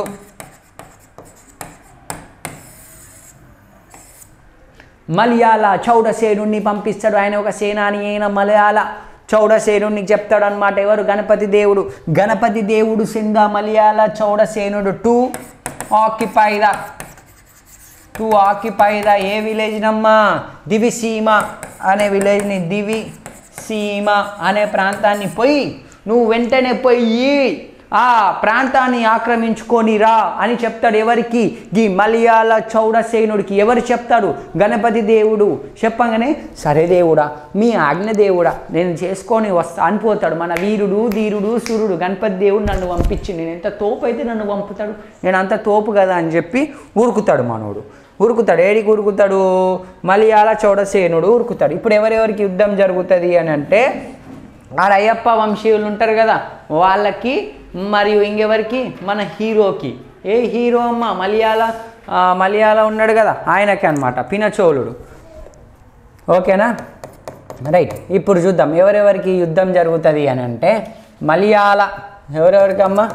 [SPEAKER 1] మలయాళ చౌడసేనుడిని పంపిస్తాడు ఆయన ఒక సేనాని అయిన మలయాళ చౌడసేనుడిని చెప్తాడు అనమాట ఎవరు గణపతి దేవుడు గణపతి దేవుడు సింధ మలయాళ చౌడసేనుడు to occupy the to occupy the a village నమ్మా దివిసీమ అనే విలేజ్ని దివి సీమ అనే ప్రాంతాన్ని పోయి నువ్వు వెంటనే పోయి ఆ ప్రాంతాన్ని ఆక్రమించుకొని రా అని చెప్తాడు ఎవరికి ఈ మలయాళ చౌడసేనుడికి ఎవరు చెప్తాడు గణపతి దేవుడు చెప్పగానే సరే దేవుడా మీ ఆజ్ఞ దేవుడా నేను చేసుకొని వస్తా అనిపోతాడు మన వీరుడు ధీరుడు సూర్యుడు గణపతి దేవుడు నన్ను పంపించి నేను ఎంత తోపు అయితే నన్ను పంపుతాడు నేను అంత తోపు కదా అని చెప్పి ఊరుకుతాడు మనోడు ఉరుకుతాడు ఏడికి ఉరుకుతాడు మలయాళ చౌడసేనుడు ఉరుకుతాడు ఇప్పుడు ఎవరెవరికి యుద్ధం జరుగుతుంది అని అంటే ఆడ అయ్యప్ప వంశీయులు ఉంటారు కదా వాళ్ళకి మరియు ఇంకెవరికి మన హీరోకి ఏ హీరో అమ్మ మలయాళ ఆ, మలయాళ ఉన్నాడు కదా ఆయనకి అనమాట పినచోళుడు ఓకేనా రైట్ ఇప్పుడు చూద్దాం ఎవరెవరికి యుద్ధం జరుగుతుంది అని అంటే మలయాళ ఎవరెవరికమ్మా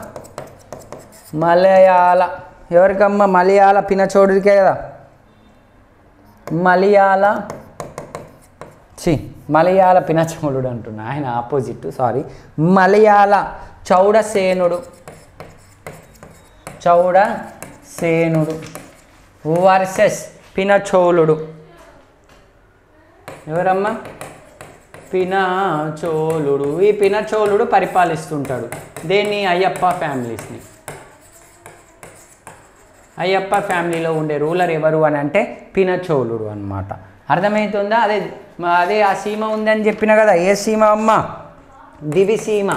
[SPEAKER 1] మలయాళ ఎవరికమ్మా మలయాళ పినచోడుడికే కదా మలయాళ చి మలయాళ పినచోళుడు అంటున్నా ఆయన ఆపోజిట్ సారీ మలయాళ చౌడసేనుడు చౌడ సేనుడు వర్సెస్ పినచోళుడు ఎవరమ్మా పినచోళుడు ఈ పినచోళుడు పరిపాలిస్తుంటాడు దేన్ని అయ్యప్ప ఫ్యామిలీస్ని అయ్యప్ప ఫ్యామిలీలో ఉండే రూలర్ ఎవరు అని అంటే పినచోళుడు అన్నమాట అర్థమవుతుందా అదే మా- అదే ఆ సీమ ఉందని చెప్పిన కదా ఏ సీమ అమ్మ దివిసీమ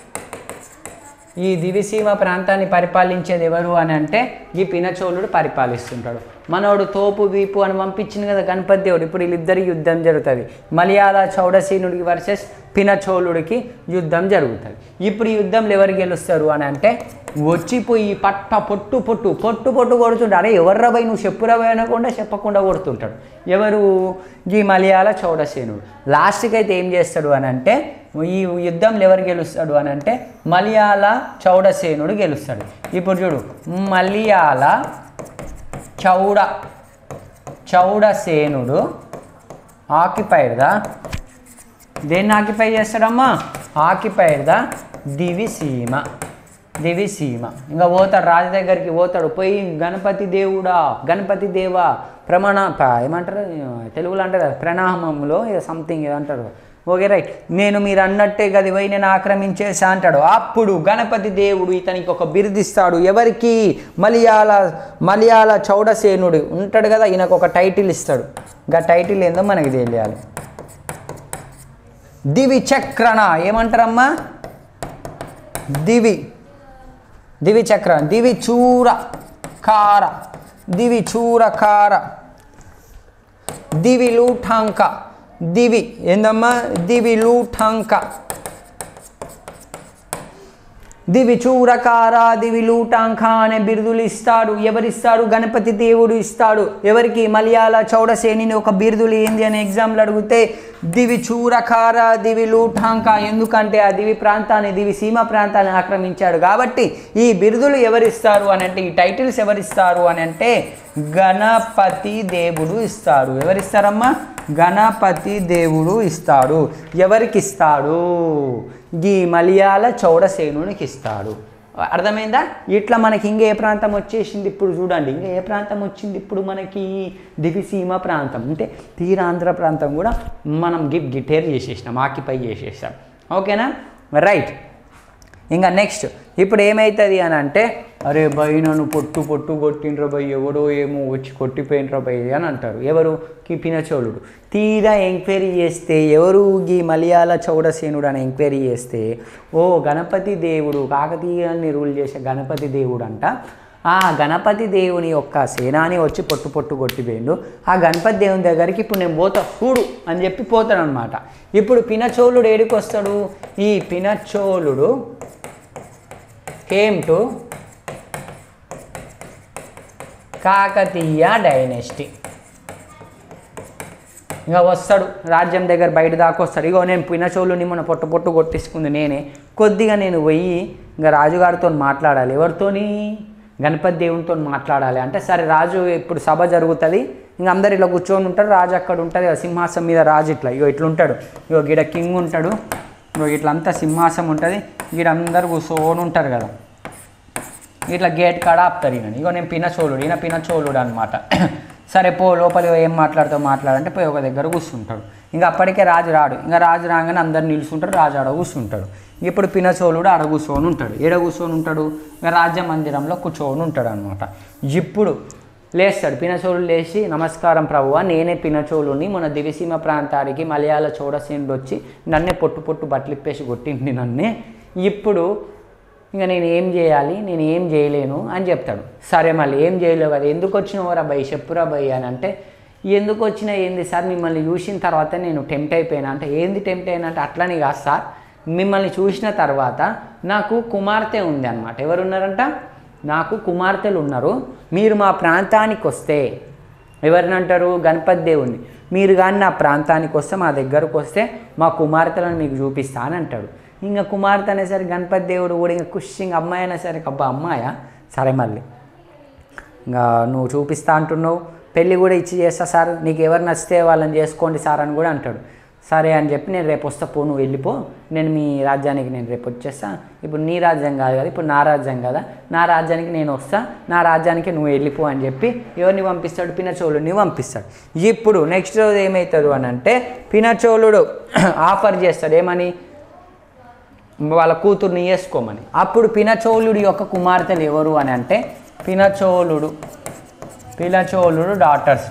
[SPEAKER 1] ఈ దివిసీమ ప్రాంతాన్ని పరిపాలించేది ఎవరు అని అంటే ఈ పినచోళుడు పరిపాలిస్తుంటాడు మనోడు తోపు వీపు అని పంపించింది కదా గణపతి దేవుడు ఇప్పుడు వీళ్ళిద్దరికి యుద్ధం జరుగుతుంది మలయాళ చౌడసీనుడికి వర్సెస్ పినచోళుడికి యుద్ధం జరుగుతుంది ఇప్పుడు ఈ యుద్ధంలో ఎవరు గెలుస్తారు అని అంటే వచ్చిపోయి పట్ట పొట్టు పొట్టు పొట్టు పొట్టు కొడుతుంటాడు అరే ఎవర్రా పోయి నువ్వు చెప్పురా పోయి అనకుండా చెప్పకుండా కొడుతుంటాడు ఎవరు ఈ మలయాళ చౌడసేనుడు లాస్ట్కి అయితే ఏం చేస్తాడు అని అంటే ఈ యుద్ధంలో ఎవరు గెలుస్తాడు అని అంటే మలయాళ చౌడసేనుడు గెలుస్తాడు ఇప్పుడు చూడు మలయాళ చౌడ చౌడసేనుడు ఆక్యుపైడ్దా దేన్ని ఆక్యుపై చేస్తాడమ్మా ఆక్యుపైడ్దా దివిసీమ దివిసీమ ఇంకా పోతాడు రాజు దగ్గరికి పోతాడు పోయి గణపతి దేవుడా గణపతి దేవా ప్రమాణ ప- ఏమంటారు తెలుగులో అంటారు కదా, ప్రణామంలో సంథింగ్ ఏదంటారు ఓకే రైట్ నేను మీరు అన్నట్టే గది పోయి నేను ఆక్రమించేసా అంటాడు అప్పుడు గణపతి దేవుడు ఇతనికి ఒక బిరుదిస్తాడు ఎవరికి మలయాళ మలయాళ చౌడసేనుడు ఉంటాడు కదా ఈయనకు ఒక టైటిల్ ఇస్తాడు గా టైటిల్ ఏందో మనకి తెలియాలి దివి చక్రణ ఏమంటారమ్మా దివి దివి చక్ర దివి చూర కార దివి చూర కార దివి లూఠాంక దివి ఏందమ్మా దివి లూఠాంక దివి చూరకార దివి లూటాంక అనే బిరుదులు ఇస్తాడు ఎవరిస్తాడు గణపతి దేవుడు ఇస్తాడు ఎవరికి మలయాళ చౌడసేనిని ఒక బిరుదులు ఏంది అని ఎగ్జామ్లు అడిగితే దివి చూరకార దివి లూటాంక ఎందుకంటే ఆ దివి ప్రాంతాన్ని దివి సీమ ప్రాంతాన్ని ఆక్రమించాడు కాబట్టి ఈ బిరుదులు ఎవరిస్తారు అని అంటే ఈ టైటిల్స్ ఎవరిస్తారు అని అంటే గణపతి దేవుడు ఇస్తాడు ఎవరిస్తారమ్మా గణపతి దేవుడు ఇస్తాడు ఎవరికి ఇస్తాడు ఈ మలయాళ చౌడసేనునికి ఇస్తాడు అర్థమైందా ఇట్లా మనకి ఇంకా ఏ ప్రాంతం వచ్చేసింది ఇప్పుడు చూడండి ఇంకా ఏ ప్రాంతం వచ్చింది ఇప్పుడు మనకి దివిసీమ ప్రాంతం అంటే తీరాంధ్ర ప్రాంతం కూడా మనం గిఫ్ గిటేర్ చేసేసినాం ఆక్యుపై చేసేసాం ఓకేనా రైట్ ఇంకా నెక్స్ట్ ఇప్పుడు ఏమవుతుంది అని అంటే అరే భయ్ నన్ను పొట్టు పొట్టు కొట్టిండ్రా భయ్ ఎవడో ఏమో వచ్చి కొట్టిపోయినరా భయ్ అని అంటారు ఎవరు కి పినచోళుడు తీరా ఎంక్వైరీ చేస్తే ఎవరు ఈ మలయాళ చౌడసేనుడు అని ఎంక్వైరీ చేస్తే ఓ గణపతి దేవుడు కాకతీయాల్ని రూల్ చేసే గణపతి దేవుడు అంట ఆ గణపతి దేవుని యొక్క సేనాని వచ్చి పొట్టు పొట్టు కొట్టిపోయిండు ఆ గణపతి దేవుని దగ్గరికి ఇప్పుడు నేను పోతా చూడు అని చెప్పి పోతాడు అనమాట ఇప్పుడు పినచోళుడు ఏడికి వస్తాడు ఈ పినచోళుడు కేమ్ టు కాకతీయ డైనెస్టీ ఇంకా వస్తాడు రాజ్యం దగ్గర బయట దాకా వస్తాడు ఇగో నేను పినచోళ్ళుని మన పొట్టు పొట్టు కొట్టించుకుంది నేనే కొద్దిగా నేను పోయి ఇంకా రాజుగారితో మాట్లాడాలి ఎవరితోని గణపతి దేవునితో మాట్లాడాలి అంటే సరే రాజు ఇప్పుడు సభ జరుగుతుంది ఇంకా అందరు ఇట్లా కూర్చొని ఉంటారు రాజు అక్కడ ఉంటుంది కదా సింహాసం మీద రాజు ఇట్లా ఇగో ఇట్లుంటాడు ఇగో గీడ కింగ్ ఉంటాడు ఇగో ఇట్లంతా సింహాసం ఉంటుంది గీడ అందరు కూర్చొని ఉంటారు కదా ఇట్లా గేట్ కాడ ఆపుతారు ఈయన ఇగో నేను పినచోళుడు ఈయన పినచోళుడు అనమాట సరే పో లోపలికి పోయి ఏం మాట్లాడుతావు మాట్లాడంటే పోయి ఒక దగ్గర కూర్చుంటాడు ఇంకా అప్పటికే రాజు రాడు ఇంకా రాజు రాగానే అందరు నిలుచుంటారు రాజు ఆడ కూర్చుంటాడు ఇప్పుడు పినచోళుడు ఆడ కూర్చొని ఉంటాడు ఏడ కూర్చొని ఉంటాడు ఇంకా రాజ్య మందిరంలో కూర్చొని ఉంటాడు అనమాట ఇప్పుడు లేస్తాడు పినచోళుడు లేచి నమస్కారం ప్రభువ నేనే పినచోళుని మన దివిసీమ ప్రాంతానికి మలయాళ చోడసేనుడు వచ్చి నన్నే పొట్టు పొట్టు బట్టలిప్పేసి కొట్టింది నన్నే ఇప్పుడు ఇంకా నేను ఏం చేయాలి నేను ఏం చేయలేను అని చెప్తాడు సరే మళ్ళీ ఏం చేయలేవు కదా ఎందుకు వచ్చినావురా భయ్ చెప్పురా భయ్ అని అంటే ఎందుకు వచ్చినా ఏంది సార్ మిమ్మల్ని చూసిన తర్వాత నేను టెంప్ట్ అయిపోయినా అంటే ఏంది టెంప్ట్ అయినా అంటే అట్లని కాదు సార్ మిమ్మల్ని చూసిన తర్వాత నాకు కుమార్తె ఉంది అనమాట ఎవరున్నారంట నాకు కుమార్తెలు ఉన్నారు మీరు మా ప్రాంతానికి వస్తే ఎవరినంటారు గణపతి దేవుణ్ణి మీరు కానీ నా ప్రాంతానికి వస్తే మా దగ్గరకు వస్తే మా కుమార్తెలను మీకు చూపిస్తా అని అంటాడు ఇంకా కుమార్తె అనేసరికి గణపతి దేవుడు కూడా ఇంకా కుషింగ్ అమ్మాయి అనేసరికి అబ్బా అమ్మాయా సరే మళ్ళీ ఇంకా నువ్వు చూపిస్తా అంటున్నావు పెళ్ళి కూడా ఇచ్చి చేస్తా సార్ నీకు ఎవరు నచ్చితే వాళ్ళని చేసుకోండి సార్ అని కూడా అంటాడు సరే అని చెప్పి నేను రేపు వస్తా పో నువ్వు వెళ్ళిపో నేను మీ రాజ్యానికి నేను రేపు వచ్చేస్తా ఇప్పుడు నీ రాజ్యం కాదు కదా ఇప్పుడు నా రాజ్యం కదా నా రాజ్యానికి నేను వస్తా నా రాజ్యానికి నువ్వు వెళ్ళిపో అని చెప్పి ఎవరిని పంపిస్తాడు పినచోళుని పంపిస్తాడు ఇప్పుడు నెక్స్ట్ రోజు ఏమవుతుంది అని అంటే పినచోళుడు ఆఫర్ చేస్తాడు ఏమని వాళ్ళ కూతుర్ని వేసుకోమని అప్పుడు పినచోళుడి యొక్క కుమార్తెలు ఎవరు అని అంటే పినచోళుడు పినచోళుడు డాటర్స్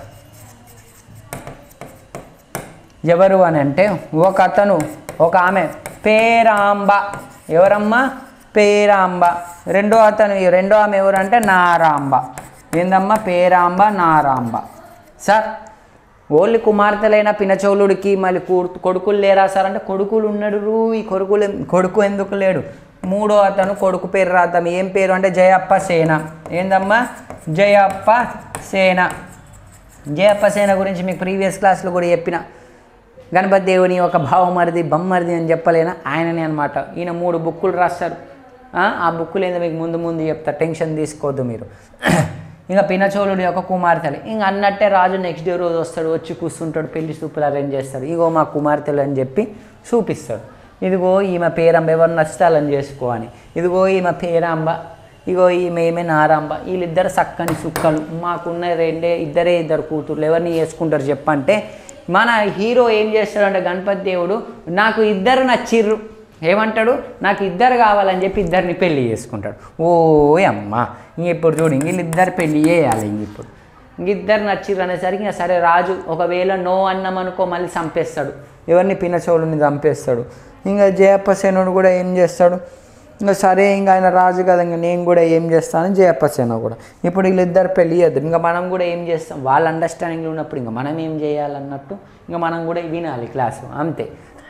[SPEAKER 1] ఎవరు అని అంటే ఒక అతను ఒక ఆమె పేరాంబ ఎవరమ్మా పేరాంబ రెండో అతను రెండో ఆమె ఎవరు అంటే నారాంబ ఏందమ్మా పేరాంబ నారాంబ సార్ ఓన్లీ కుమార్తెలైన పినచౌలుడికి మళ్ళీ కూర్తు కొడుకులు లేరా సార్ అంటే కొడుకులు ఉన్నాడు రూ ఈ కొడుకులు కొడుకు ఎందుకు లేడు మూడో అతను కొడుకు పేరు రాద్దాం ఏం పేరు అంటే జయప్ప సేన ఏందమ్మా జయప్ప సేన జయప్ప సేన గురించి మీకు ప్రీవియస్ క్లాస్లో కూడా చెప్పిన గణపతి దేవుని ఒక భావమరిది బొమ్మరిది అని చెప్పలేనా ఆయననే అనమాట ఈయన మూడు బుక్కులు రాస్తారు ఆ, ఆ బుక్కులు ఏందో మీకు ముందు ముందు చెప్తా టెన్షన్ తీసుకోవద్దు మీరు ఇంకా పినచోళుడి యొక్క కుమార్తెలు ఇంక అన్నట్టే రాజు నెక్స్ట్ డే రోజు వస్తాడు వచ్చి కూర్చుంటాడు పెళ్లి చూపులు అరేంజ్ చేస్తాడు ఇగో మా కుమార్తెలు అని చెప్పి చూపిస్తాడు ఇదిగో ఈమె పేరంబ ఎవరు నష్టాలని చేసుకో అని ఇదిగో ఈమె పేరాంబ ఇగో ఈమె ఏమే నారాంబ వీళ్ళిద్దరు చక్కని సుక్కలు మాకున్న రెండే ఇద్దరే ఇద్దరు కూతుర్లు ఎవరిని చేసుకుంటారు చెప్పంటే మన హీరో ఏం చేస్తాడంటే గణపతి దేవుడు నాకు ఇద్దరు నచ్చిర్రు ఏమంటాడు నాకు ఇద్దరు కావాలని చెప్పి ఇద్దరిని పెళ్లి చేసుకుంటాడు ఓ అమ్మ ఇంక ఇప్పుడు చూడు ఇంక వీళ్ళిద్దరు పెళ్లి చేయాలి ఇంక ఇప్పుడు ఇంక ఇద్దరు నచ్చిర్రు అనేసరికి ఇంకా సరే రాజు ఒకవేళ నో అన్నామనుకో మళ్ళీ చంపేస్తాడు ఎవరిని పినచోళుని చంపేస్తాడు ఇంకా జయప్పసేనుడు కూడా ఏం చేస్తాడు ఇంకా సరే ఇంకా ఆయన రాజు కదా ఇంకా నేను కూడా ఏం చేస్తాను జయప్పసేన కూడా ఇప్పుడు వీళ్ళిద్దరు పెళ్ళి చేద్దాం ఇంకా మనం కూడా ఏం చేస్తాం వాళ్ళ అండర్స్టాండింగ్లో ఉన్నప్పుడు ఇంకా మనం ఏం చేయాలన్నట్టు ఇంకా మనం కూడా వినాలి క్లాసు అంతే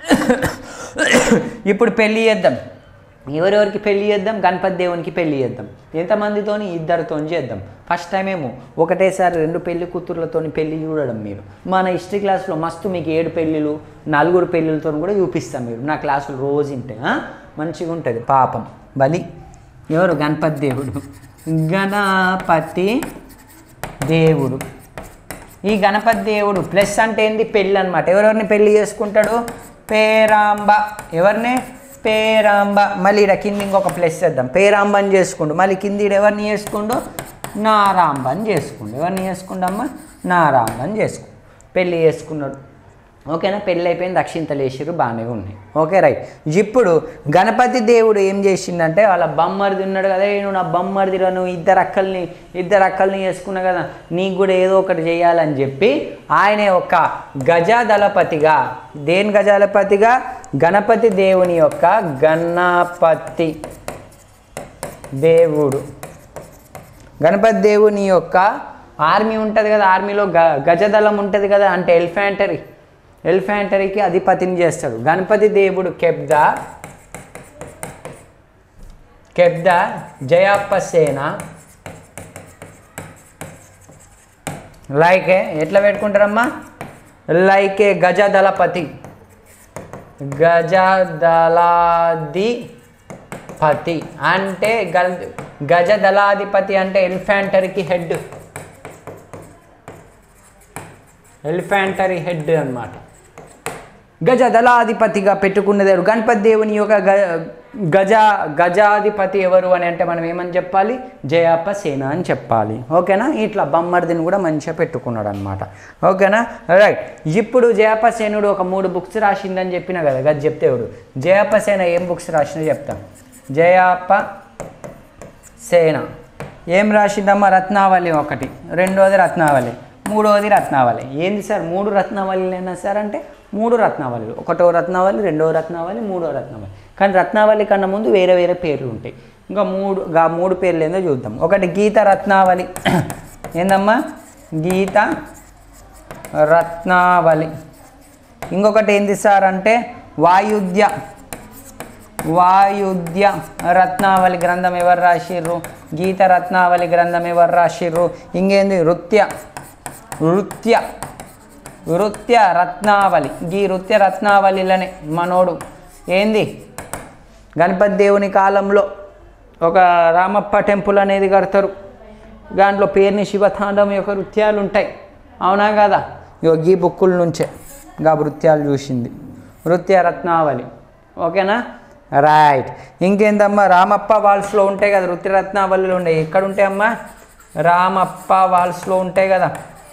[SPEAKER 1] ఇప్పుడు పెళ్ళి చేద్దాం ఎవరెవరికి పెళ్లి చేద్దాం గణపతి దేవునికి పెళ్లి చేద్దాం ఎంతమందితోని ఇద్దరితో చేద్దాం ఫస్ట్ టైం ఏమో ఒకటేసారి రెండు పెళ్లి కూతుర్లతోని పెళ్లి చూడడం మీరు మన హిస్టరీ క్లాస్లో మస్తు మీకు ఏడు పెళ్ళిళ్ళు నలుగురు పెళ్ళిళ్ళతో కూడా చూపిస్తాం మీరు నా క్లాసులు రోజు ఉంటే ఆ? మంచిగా ఉంటుంది పాపం బలి ఎవరు గణపతి దేవుడు గణపతి దేవుడు ఈ గణపతి దేవుడు ప్లస్ అంటే ఏంది పెళ్ళి అనమాట ఎవరెవరిని పెళ్లి చేసుకుంటాడు పేరాంబ ఎవరిని పేరాంబ మళ్ళీ ఇక్కడ కింద ఇంకొక ప్లస్ చేద్దాం పేరాంబని చేసుకుండు మళ్ళీ కింద ఈడ ఎవరిని చేసుకుండు నారాంబని చేసుకుండు ఎవరిని చేసుకుండమ్మా నారాంబని చేసుకుండు పెళ్ళి చేసుకున్నాడు ఓకేనా పెళ్ళి అయిపోయింది దక్షింతలు వేసిర్రు బాగానే ఉన్నాయి ఓకే రైట్ ఇప్పుడు గణపతి దేవుడు ఏం చేసిండంటే వాళ్ళ బొమ్మరిది ఉన్నాడు కదా "ఏ నువ్వు నా బొమ్మరిదిలో నువ్వు ఇద్దరు అక్కల్ని ఇద్దరు అక్కల్ని చేసుకున్నావు కదా నీకు కూడా ఏదో ఒకటి చేయాలని చెప్పి ఆయన ఒక గజదళపతిగా దేని గజాలపతిగా గణపతి దేవుని యొక్క గణపతి దేవుడు గణపతి దేవుని యొక్క ఆర్మీ ఉంటుంది కదా ఆర్మీలో గ గజదళం ఉంటుంది కదా అంటే ఎలిఫాంటరీ ఎలిఫాంటరీకి అధిపతిని చేస్తాడు గణపతి దేవుడు కెబ్ద కెబ్ద జయాప్ప సేన లైకే ఎట్లా పెట్టుకుంటారమ్మా లైకే గజదళపతి గజదళాధిపతి అంటే గజ గజదళాధిపతి అంటే ఎలిఫాంటరీకి హెడ్ ఎలిఫాంటరీ హెడ్ అన్నమాట గజ దళాధిపతిగా పెట్టుకున్నది ఎవరు గణపతి దేవుని యొక్క గ గజ గజాధిపతి ఎవరు అని అంటే మనం ఏమని చెప్పాలి జయాప సేన అని చెప్పాలి ఓకేనా ఇట్లా బొమ్మర్దిని కూడా మంచిగా పెట్టుకున్నాడు అనమాట ఓకేనా రైట్ ఇప్పుడు జయాప సేనుడు ఒక మూడు బుక్స్ రాసిందని చెప్పిన కదా గది చెప్తే ఎవడు జయాప సేన ఏం బుక్స్ రాసిందో చెప్తాం జయాప సేన ఏం రాసిందమ్మా రత్నావళి ఒకటి రెండోది రత్నావళి మూడోది రత్నావళి ఏంది సార్ మూడు రత్నావళిలేనా సార్ అంటే మూడు రత్నావళిలు ఒకటో రత్నావళి రెండో రత్నావళి మూడో రత్నావళి కానీ రత్నావళి కన్నా ముందు వేరే వేరే పేర్లు ఉంటాయి ఇంకా మూడు గా మూడు పేర్లు ఏందో చూద్దాం ఒకటి గీత రత్నావళి ఏందమ్మా గీత రత్నావళి ఇంకొకటి ఏంది సార్ అంటే వాయుద్య వాయుద్య రత్నావళి గ్రంథం ఎవరు రాసిర్రు గీత రత్నావళి గ్రంథం ఎవరు రాసిర్రు ఇంకేంది నృత్య నృత్య నృత్య రత్నావళి ఈ నృత్య రత్నావళిలనే మనోడు ఏంది గణపతి దేవుని కాలంలో ఒక రామప్ప టెంపుల్ అనేది కడతారు దాంట్లో పేరుని శివతాండం యొక్క నృత్యాలు ఉంటాయి అవునా కదా ఇగో ఈ బుక్కుల నుంచే గా నృత్యాలు చూసింది నృత్య రత్నావళి ఓకేనా రైట్ ఇంకేందమ్మా రామప్ప వాల్స్లో ఉంటాయి కదా నృత్య రత్నావళిలో ఉంటాయి ఎక్కడ ఉంటాయమ్మా రామప్ప వాల్స్లో ఉంటాయి కదా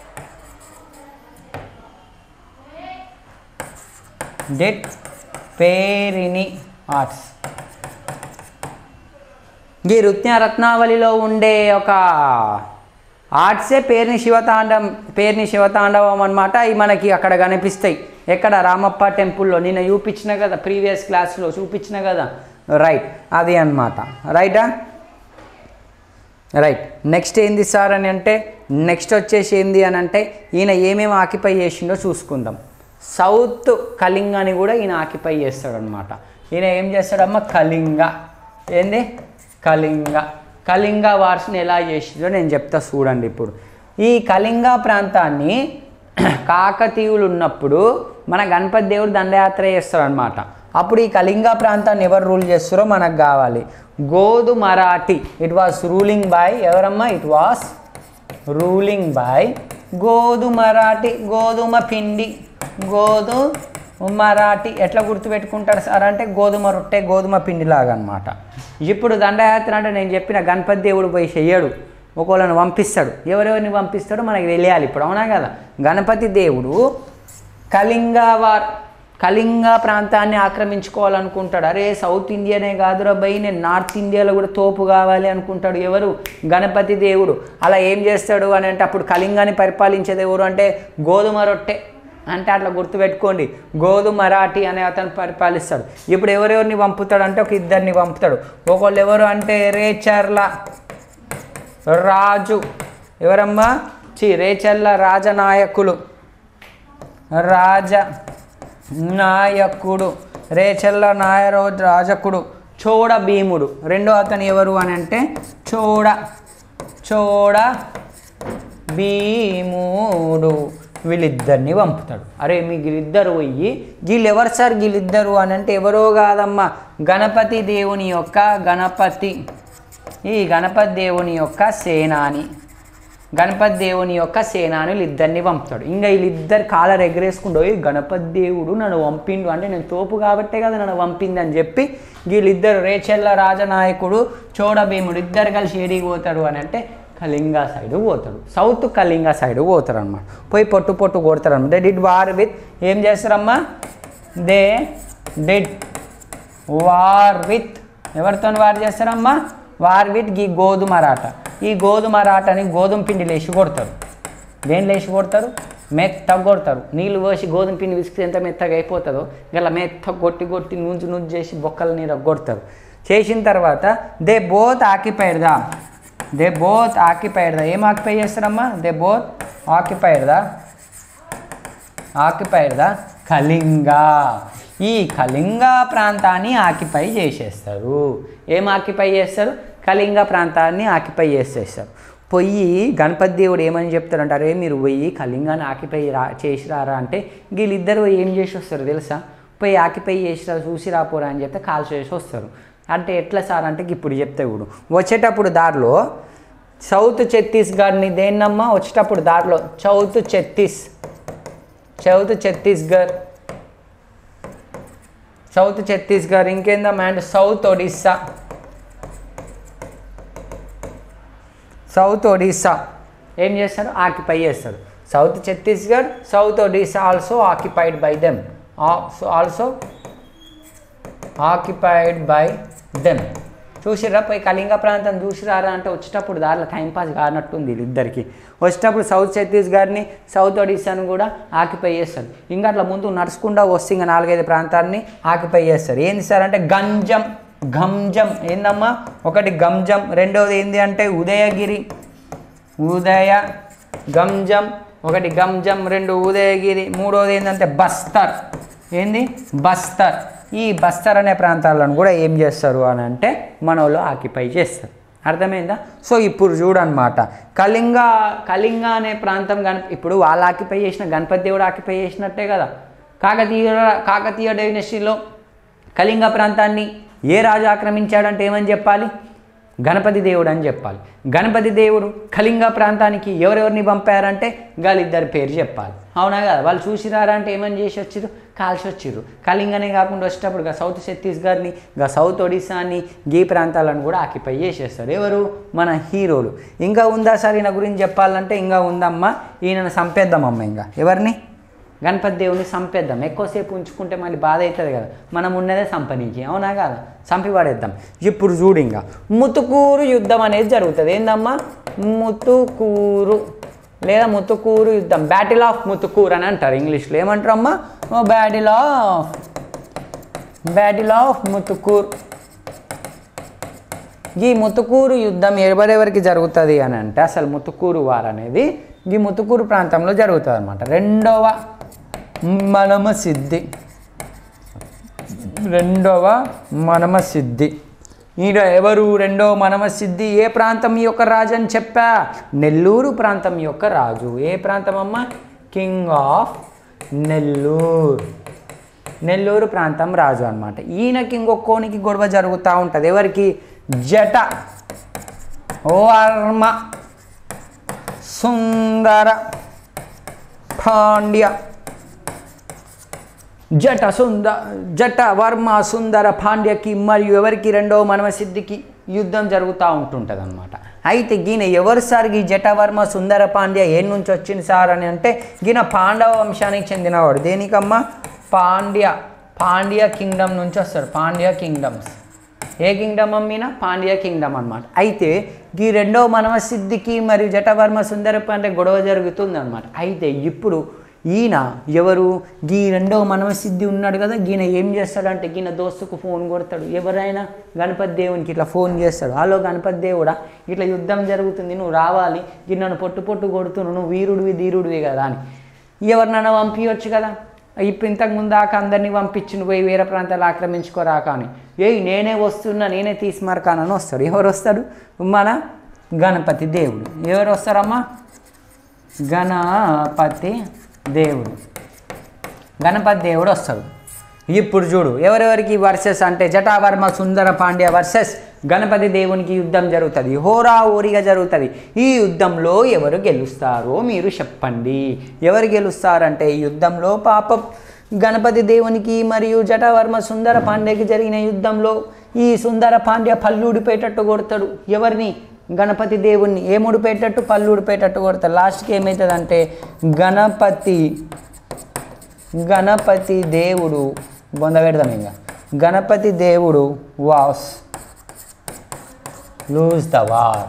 [SPEAKER 1] డెట్ పేరిని ఆర్ట్స్ ఈ నృత్య రత్నావళిలో ఉండే ఒక ఆర్ట్సే పేరుని శివతాండం పేరుని శివతాండవం అనమాట అవి మనకి అక్కడ కనిపిస్తాయి ఎక్కడ రామప్ప టెంపుల్లో నిన్న చూపించిన కదా ప్రీవియస్ క్లాస్లో చూపించిన కదా రైట్ అది అన్నమాట రైటా రైట్ నెక్స్ట్ ఏంది సార్ అని అంటే నెక్స్ట్ వచ్చేసి ఏంది అని అంటే ఈయన ఏమేమి ఆక్యుపై చేసిండో చూసుకుందాం సౌత్ కళింగ అని కూడా ఈయన ఆక్యుపై చేస్తాడనమాట ఈయన ఏం చేస్తాడమ్మా కళింగ ఏంది కళింగ కళింగ వార్స్ని ఎలా చేసిందో నేను చెప్తా చూడండి ఇప్పుడు ఈ కళింగ ప్రాంతాన్ని కాకతీయులు ఉన్నప్పుడు మన గణపతి దేవుడు దండయాత్ర చేస్తారనమాట అప్పుడు ఈ కళింగ ప్రాంతాన్ని ఎవరు రూల్ చేస్తారో మనకు కావాలి గోదు Marathi it was ruling by ఎవరమ్మా ఇట్ వాస్ రూలింగ్ బై గోధుమ మరాఠీ గోధుమ పిండి గోధు మరాఠీ ఎట్లా గుర్తుపెట్టుకుంటారు సార్ అంటే గోధుమ రొట్టె గోధుమ పిండి లాగా అనమాట ఇప్పుడు దండయాత్ర అంటే నేను చెప్పిన గణపతి దేవుడు పోయి చెయ్యడు ఒకళ్ళని పంపిస్తాడు ఎవరెవరిని పంపిస్తాడో మనకి తెలియాలి ఇప్పుడు అవునా కదా గణపతి దేవుడు కళింగ వార్ కళింగ ప్రాంతాన్ని ఆక్రమించుకోవాలనుకుంటాడు అరే సౌత్ ఇండియానే కాదురా బై నేను నార్త్ ఇండియాలో కూడా తోపు కావాలి అనుకుంటాడు ఎవరు గణపతి దేవుడు అలా ఏం చేస్తాడు అని అంటే అప్పుడు కళింగాన్ని పరిపాలించేది ఎవరు అంటే గోధుమ రొట్టె అంటే అట్లా గుర్తుపెట్టుకోండి గోధుమ మరాఠీ అనే అతను పరిపాలిస్తాడు ఇప్పుడు ఎవరెవరిని పంపుతాడు అంటే ఒక ఇద్దరిని పంపుతాడు ఒకళ్ళు ఎవరు అంటే రేచర్ల రాజు ఎవరమ్మా చి రేచర్ల రాజనాయకులు రాజ నాయకుడు రేచల్ల నాయరో రాజకుడు చోడ భీముడు రెండో అతను ఎవరు అని అంటే చోడ చోడ భీముడు వీళ్ళిద్దరిని పంపుతాడు అరే మీ వీళ్ళిద్దరు పోయి వీళ్ళు ఎవరు సార్ వీళ్ళిద్దరు అని అంటే ఎవరో కాదమ్మా గణపతి దేవుని యొక్క గణపతి ఈ గణపతి దేవుని యొక్క సేనాని గణపతి దేవుని యొక్క సేనానులు ఇద్దరిని పంపుతాడు ఇంకా వీళ్ళిద్దరు కాలర్ ఎగరేసుకుంటూ "ఓయ్ గణపతి దేవుడు నన్ను పంపిండు అంటే నేను తోపు కాబట్టే కదా నన్ను పంపింది అని చెప్పి వీళ్ళిద్దరు రేచెల్ల రాజనాయకుడు చోడభీముడు ఇద్దరు కలిసి ఏడికి పోతాడు అని అంటే కళింగ సైడ్ పోతాడు సౌత్ కళింగ సైడ్ పోతారు అనమాట పోయి పొట్టు పొట్టు కొడతారు అనమాట దే డిడ్ వార్ విత్ ఏం చేస్తారమ్మా దే డిడ్ వార్ విత్ ఎవరితో వార్ చేస్తారమ్మా వార్ విత్ ఈ గోధుమ రాట ఈ గోధుమ రాటని గోధుమ పిండి లేచి కొడతారు దేని లేచి కొడతారు మెత్తగా కొడతారు నీళ్ళు పోసి గోధుమ పిండి విసికితే ఎంత మెత్తగా అయిపోతుందో ఇలా మెత్తగా కొట్టి కొట్టి నుంచు నుంచు చేసి బొక్కల నీరు కొడతారు చేసిన తర్వాత they both occupied the they both occupied the ఏం ఆక్యుపై చేస్తారమ్మా they both occupied the occupied the Kalinga ఈ కళింగ ప్రాంతాన్ని ఆక్యుపై చేసేస్తారు ఏం ఆక్యుపై చేస్తారు కళింగ ప్రాంతాన్ని ఆక్యుపై చేసేస్తారు పొయ్యి గణపతి దేవుడు ఏమని చెప్తారంటే అరే మీరు పోయి కళింగాన్ని ఆక్యుపై రా చేసి రారా అంటే వీళ్ళిద్దరు ఏం చేసి వస్తారు తెలుసా పోయి ఆక్యుపై చేసిరా చూసి రాపోరా అని చెప్తే కాల్ చేసి వస్తారు అంటే ఎట్లా సార్ అంటే ఇప్పుడు చెప్తే ఇప్పుడు వచ్చేటప్పుడు దారిలో సౌత్ ఛత్తీస్గఢ్ని దేన్నమ్మా వచ్చేటప్పుడు దారిలో south Chhattis south Chhattisgarh south Chhattisgarh ఇంకేందమ్మా and south Odisha south Odisha ఏం చేస్తారు ఆక్యుపై చేస్తారు south Chhattisgarh south Odisha also occupied by them also occupied by them చూసిర్రా పోయి కళింగ ప్రాంతం చూసిరారా అంటే వచ్చేటప్పుడు దారిలో టైంపాస్ కానట్టుంది వీళ్ళిద్దరికి వచ్చేటప్పుడు సౌత్ ఛత్తీస్గఢ్ని సౌత్ ఒడిశాను కూడా ఆక్యుపై చేస్తారు ఇంకా అట్లా ముందు నడుచుకుంటా వస్తే ఇంకా నాలుగైదు ప్రాంతాన్ని ఆక్యుపై చేస్తారు ఏంది సార్ అంటే గంజం గంజం ఏందమ్మా ఒకటి గంజం రెండవది ఏంది అంటే ఉదయగిరి ఉదయ గంజం ఒకటి గంజం రెండు ఉదయగిరి మూడవది ఏంటంటే బస్తర్ ఏంది బస్తర్ ఈ బస్తర్ అనే ప్రాంతాలను కూడా ఏం చేస్తారు అని అంటే మన వాళ్ళు ఆక్యుపై చేస్తారు అర్థమైందా సో ఇప్పుడు చూడనమాట కళింగ కళింగ అనే ప్రాంతం గణ ఇప్పుడు వాళ్ళు ఆక్యుపై చేసిన గణపతి దేవుడు ఆక్యుపై చేసినట్టే కదా కాకతీయ కాకతీయ డైనస్టీలో కళింగ ప్రాంతాన్ని ఏ రాజు ఆక్రమించాడంటే ఏమని చెప్పాలి గణపతి దేవుడు అని చెప్పాలి గణపతి దేవుడు కళింగ ప్రాంతానికి ఎవరెవరిని పంపారంటే వాళ్ళిద్దరి పేరు చెప్పాలి అవునా కదా వాళ్ళు చూసిరారా అంటే ఏమని చేసి వచ్చిర్రు కాల్చి వచ్చిర్రు కళింగనే కాకుండా వచ్చేటప్పుడు గా సౌత్ ఛత్తీస్గఢ్ని గా సౌత్ ఒడిశాని గీ ప్రాంతాలను కూడా ఆక్యుపై చేసేస్తారు ఎవరు మన హీరోలు ఇంకా ఉందా సార్ ఈయన గురించి చెప్పాలంటే ఇంకా ఉందమ్మా ఈయనను చంపేద్దామమ్మ ఇంకా ఎవరిని గణపతి దేవుని చంపేద్దాం ఎక్కువసేపు ఉంచుకుంటే మళ్ళీ బాధ అవుతుంది కదా మనం ఉన్నదే చంపనీకి అవునా కదా చంపి పడేద్దాం ఇప్పుడు చూడు ఇంకా ముతుకూరు యుద్ధం అనేది జరుగుతుంది ఏందమ్మా ముతుకూరు లేదా ముతుకూరు యుద్ధం బ్యాటిల్ ఆఫ్ ముతుకూరు అని అంటారు ఇంగ్లీష్లో ఏమంటారు అమ్మా battle of battle of Muthukur ఈ ముతుకూరు యుద్ధం ఎవరెవరికి జరుగుతుంది అని అంటే అసలు ముతుకూరు వార్ అనేది ఈ ముతుకూరు ప్రాంతంలో జరుగుతుంది అనమాట రెండవ మనమ సిద్ధి రెండవ మనమ సిద్ధి ఈడ ఎవరు రెండవ మనమ సిద్ధి ఏ ప్రాంతం యొక్క రాజు అని చెప్పా నెల్లూరు ప్రాంతం యొక్క రాజు ఏ ప్రాంతం అమ్మ కింగ్ ఆఫ్ నెల్లూరు నెల్లూరు ప్రాంతం రాజు అనమాట ఈయనకి ఇంకొకోనికి గొడవ జరుగుతూ ఉంటుంది ఎవరికి జట వర్మ సుందర పాండ్య జట సుంద జట వర్మ సుందర పాండ్యకి మరియు ఎవరికి రెండో మనమ సిద్ధికి యుద్ధం జరుగుతూ ఉంటుంటుంది అనమాట అయితే గీన ఎవరు సార్ ఈ జటవర్మ సుందర పాండ్య ఏ నుంచి వచ్చింది సార్ అని అంటే గీన పాండవ వంశానికి చెందినవాడు దేనికమ్మా పాండ్య పాండ్య కింగ్డమ్ నుంచి వస్తాడు పాండ్య కింగ్డమ్స్ ఏ కింగ్డమ్ అమ్మినా పాండ్య కింగ్డమ్ అనమాట అయితే ఈ రెండో మనమ సిద్ధికి మరియు జటవర్మ సుందర పాండ్య గొడవ జరుగుతుంది అనమాట అయితే ఇప్పుడు ఈయన ఎవరు గీ రెండో మనమ సిద్ధి ఉన్నాడు కదా ఈయన ఏం చేస్తాడంటే ఈయన దోస్తుకు ఫోన్ కొడతాడు ఎవరైనా గణపతి దేవునికి ఇట్లా ఫోన్ చేస్తాడు హలో గణపతి దేవుడా ఇట్లా యుద్ధం జరుగుతుంది నువ్వు రావాలి ఈ నన్ను పొట్టు పొట్టు కొడుతున్నావు నువ్వు వీరుడివి ధీరుడివి కదా అని ఎవరినైనా పంపించవచ్చు కదా ఇప్పుడు ఇంతకు ముందు దాకా అందరినీ పంపించి పోయి వేరే ప్రాంతాలు ఆక్రమించుకోరాక అని ఏయ్ నేనే వస్తున్నా నేనే తీసుమారకానని వస్తాడు ఎవరు వస్తాడు మన గణపతి దేవుడు ఎవరు వస్తారమ్మా గణపతి దేవుడు గణపతి దేవుడు వస్తాడు ఇప్పుడు చూడు ఎవరెవరికి వర్సెస్ అంటే జటావర్మ సుందర పాండ్య వర్సెస్ గణపతి దేవునికి యుద్ధం జరుగుతుంది హోరా ఓరిగా జరుగుతుంది ఈ యుద్ధంలో ఎవరు గెలుస్తారో మీరు చెప్పండి ఎవరు గెలుస్తారంటే ఈ యుద్ధంలో పాపం గణపతి దేవునికి మరియు జటావర్మ సుందర పాండ్యకి జరిగిన యుద్ధంలో ఈ సుందర పాండ్య పళ్ళు ఊడిపోయేటట్టు కొడతాడు ఎవరిని గణపతి దేవుణ్ణి ఏం ఊడిపోయేటట్టు పళ్ళు ఊడిపోయేటట్టు కొడతాడు లాస్ట్కి ఏమవుతుందంటే గణపతి గణపతి దేవుడు బొంద పెడదాం ఇంకా గణపతి దేవుడు వాస్ లూజ్ ద వార్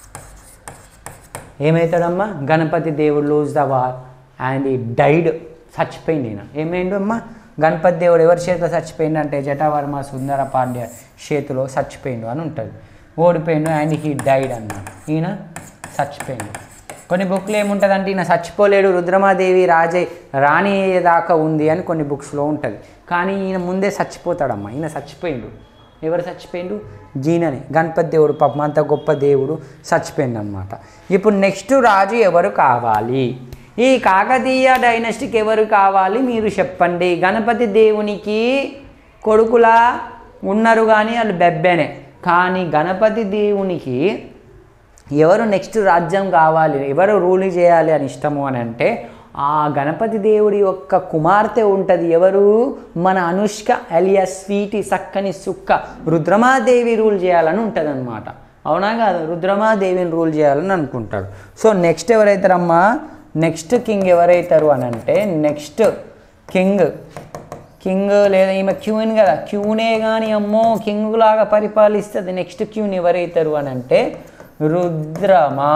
[SPEAKER 1] ఏమవుతాడమ్మా గణపతి దేవుడు lose the war and he died చచ్చిపోయింది ఈయన ఏమైండు అమ్మా గణపతి దేవుడు ఎవరి చేతిలో చచ్చిపోయిండు అంటే జటావర్మ సుందర పాండ్య చేతిలో చచ్చిపోయిండు అని ఉంటుంది ఓడిపోయిండు అండ్ హీ డైడ్ అన్నమాట ఈయన చచ్చిపోయిండు కొన్ని బుక్లు ఏముంటుందంటే ఈయన చచ్చిపోలేడు రుద్రమాదేవి రాజే రాణి దాకా ఉంది అని కొన్ని బుక్స్లో ఉంటుంది కానీ ఈయన ముందే చచ్చిపోతాడమ్మా ఈయన చచ్చిపోయిండు ఎవరు చచ్చిపోయిండు జీనని గణపతి దేవుడు పాపం అంత గొప్ప దేవుడు చచ్చిపోయిండు అనమాట ఇప్పుడు నెక్స్ట్ రాజు ఎవరు కావాలి ఈ కాకతీయ డైనస్టిక్ ఎవరు కావాలి మీరు చెప్పండి గణపతి దేవునికి కొడుకులా ఉన్నారు కానీ వాళ్ళు బెబ్బెనే కానీ గణపతి దేవునికి ఎవరు నెక్స్ట్ రాజ్యం కావాలి ఎవరు రూల్ చేయాలి అని ఇష్టము అని అంటే ఆ గణపతి దేవుడి యొక్క కుమార్తె ఉంటుంది ఎవరు మన అనుష్క అలియా స్వీటి సక్కని సుక్క రుద్రమాదేవి రూల్ చేయాలని ఉంటుంది అనమాట అవునా కాదు రుద్రమాదేవిని రూల్ చేయాలని అనుకుంటాడు సో నెక్స్ట్ ఎవరైతారమ్మా నెక్స్ట్ కింగ్ ఎవరైతారు అని అంటే నెక్స్ట్ కింగ్ కింగ్ లేదా ఈమె క్యూన్ కదా క్యూనే కానీ అమ్మో కింగ్ లాగా పరిపాలిస్తుంది నెక్స్ట్ క్యూన్ ఎవరైతారు అని అంటే రుద్రమా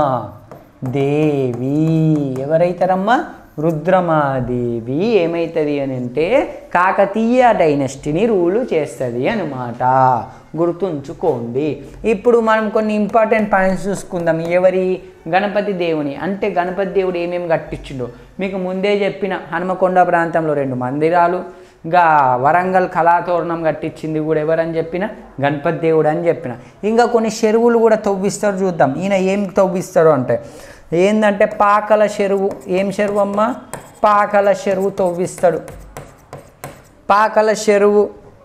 [SPEAKER 1] దేవి ఎవరైతారమ్మా రుద్రమాదేవి ఏమవుతుంది అని అంటే కాకతీయ డైనస్టీని రూలు చేస్తుంది అనమాట గుర్తుంచుకోండి ఇప్పుడు మనం కొన్ని ఇంపార్టెంట్ పాయింట్స్ చూసుకుందాం ఎవరి గణపతి దేవుని అంటే గణపతి దేవుడు ఏమేమి కట్టించిండో మీకు ముందే చెప్పిన హనుమకొండ ప్రాంతంలో రెండు మందిరాలు ఇంకా వరంగల్ కళాతోరణం కట్టించింది కూడా ఎవరని చెప్పిన గణపతి దేవుడు అని చెప్పిన ఇంకా కొన్ని చెరువులు కూడా తవ్విస్తారు చూద్దాం ఈయన ఏం తవ్విస్తాడు అంటే ఏంటంటే పాకల చెరువు ఏం చెరువు అమ్మా పాకల చెరువు తవ్విస్తాడు పాకల చెరువు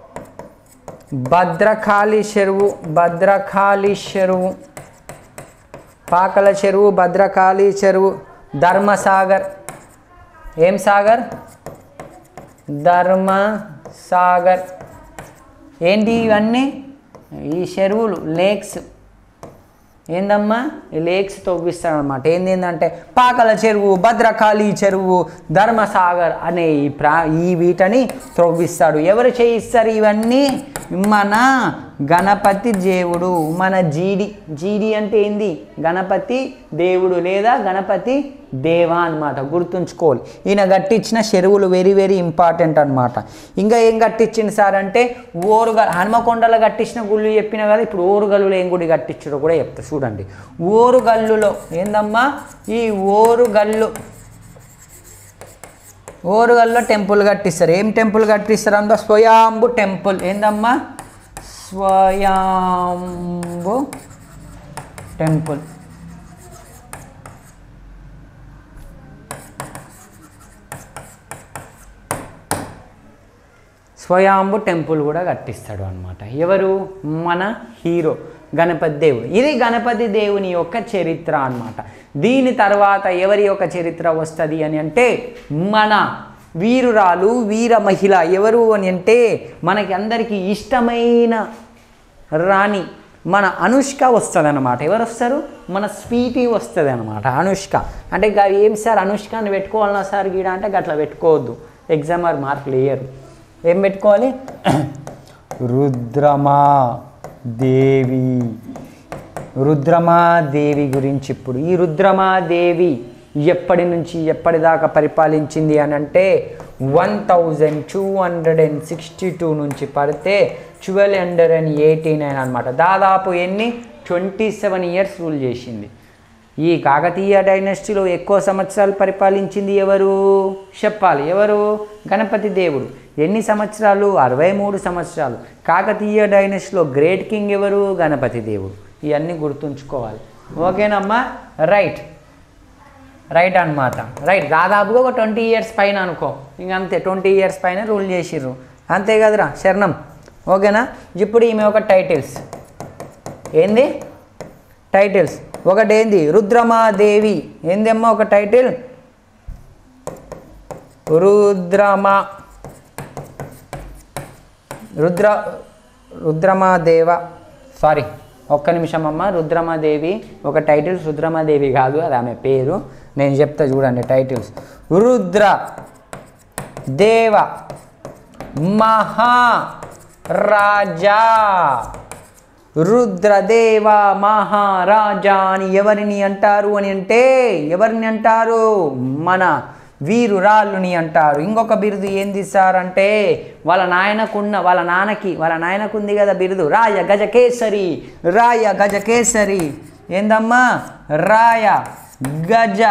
[SPEAKER 1] భద్రకాళి చెరువు భద్రకాళి చెరువు పాకల చెరువు భద్రకాళి చెరువు ధర్మసాగర్ ఏం సాగర్ ధర్మ సాగర్ ఏంటి ఇవన్నీ ఈ చెరువులు లేక్స్ ఏందమ్మా ఈ లేక్స్ తవ్విస్తాడనమాట ఏంది ఏంటంటే పాకల చెరువు భద్రకాళి చెరువు ధర్మసాగర్ అనే ఈ ప్రా ఈ వీటని త్రవ్విస్తాడు ఎవరు చేయిస్తారు ఇవన్నీ మన గణపతి దేవుడు మన జీడి జీడి అంటే ఏంది గణపతి దేవుడు లేదా గణపతి దేవా అనమాట గుర్తుంచుకోవాలి ఈయన కట్టించిన చెరువులు వెరీ వెరీ ఇంపార్టెంట్ అనమాట ఇంకా ఏం కట్టించింది సార్ అంటే ఓరుగ హనుమకొండలో కట్టించిన గుళ్ళు చెప్పిన కదా ఇప్పుడు ఓరుగల్లులో ఏం గుడి కట్టించారో కూడా చెప్తా చూడండి ఓరుగల్లులో ఏందమ్మా ఈ ఓరుగల్లు ఓరుగల్లో టెంపుల్ కట్టిస్తారు ఏం టెంపుల్ కట్టిస్తారు అందా స్వయాంబు టెంపుల్ ఏందమ్మా స్వయాంబు టెంపుల్ స్వయాంబు టెంపుల్ కూడా కట్టిస్తాడు అనమాట ఎవరు మన హీరో గణపతి దేవుడు ఇది గణపతి దేవుని యొక్క చరిత్ర అన్నమాట దీని తర్వాత ఎవరి యొక్క చరిత్ర వస్తుంది అని అంటే మన వీరురాలు వీర మహిళ ఎవరు అని అంటే మనకి అందరికీ ఇష్టమైన రాణి మన అనుష్క వస్తుంది అనమాట ఎవరు వస్తారు మన స్వీటీ వస్తుంది అనమాట అనుష్క అంటే ఇక ఏం సార్ అనుష్క అని పెట్టుకోవాలన్నా సార్ గీడ అంటే గట్లా పెట్టుకోవద్దు ఎగ్జామర్ మార్కులు వేయరు ఏం పెట్టుకోవాలి రుద్రమా దేవి రుద్రమాదేవి గురించి ఇప్పుడు ఈ రుద్రమాదేవి ఎప్పటి నుంచి ఎప్పటిదాకా పరిపాలించింది అని అంటే one thousand two hundred and sixty two నుంచి పడితే twelve hundred and eighty nine అనమాట దాదాపు ఎన్ని ట్వంటీ సెవెన్ ఇయర్స్ రూల్ చేసింది ఈ కాకతీయ డైనస్టీలో ఎక్కువ సంవత్సరాలు పరిపాలించింది ఎవరు చెప్పాలి ఎవరు గణపతి దేవుడు ఎన్ని సంవత్సరాలు అరవై మూడు సంవత్సరాలు కాకతీయ డైనస్టీలో గ్రేట్ కింగ్ ఎవరు గణపతి దేవుడు ఇవన్నీ గుర్తుంచుకోవాలి ఓకేనమ్మా రైట్ రైట్ అన్నమాట రైట్ దాదాపుగా ఒక ట్వంటీ ఇయర్స్ పైన అనుకో ఇంక అంతే ట్వంటీ ఇయర్స్ పైన రూల్ చేసిర్రు అంతే కదరా శరణం ఓకేనా ఇప్పుడు ఈమె ఒక టైటిల్స్ ఏంది టైటిల్స్ ఒకటి ఏంది రుద్రమాదేవి ఏంది అమ్మా ఒక టైటిల్ రుద్రమా రుద్ర రుద్రమాదేవ సారీ ఒక్క నిమిషం అమ్మ రుద్రమాదేవి ఒక టైటిల్స్ రుద్రమాదేవి కాదు అది ఆమె పేరు నేను చెప్తా చూడండి టైటిల్స్ రుద్ర దేవ మహా రాజా రుద్రదేవ మహారాజా అని ఎవరిని అంటారు అని అంటే ఎవరిని అంటారు మన వీరురాళ్ళుని అంటారు ఇంకొక బిరుదు ఏంది సార్ అంటే వాళ్ళ నాయనకున్న వాళ్ళ నాన్నకి వాళ్ళ నాయనకుంది కదా బిరుదు రాయ గజకేసరి రాయ గజకేసరి ఏందమ్మా రాయ గజ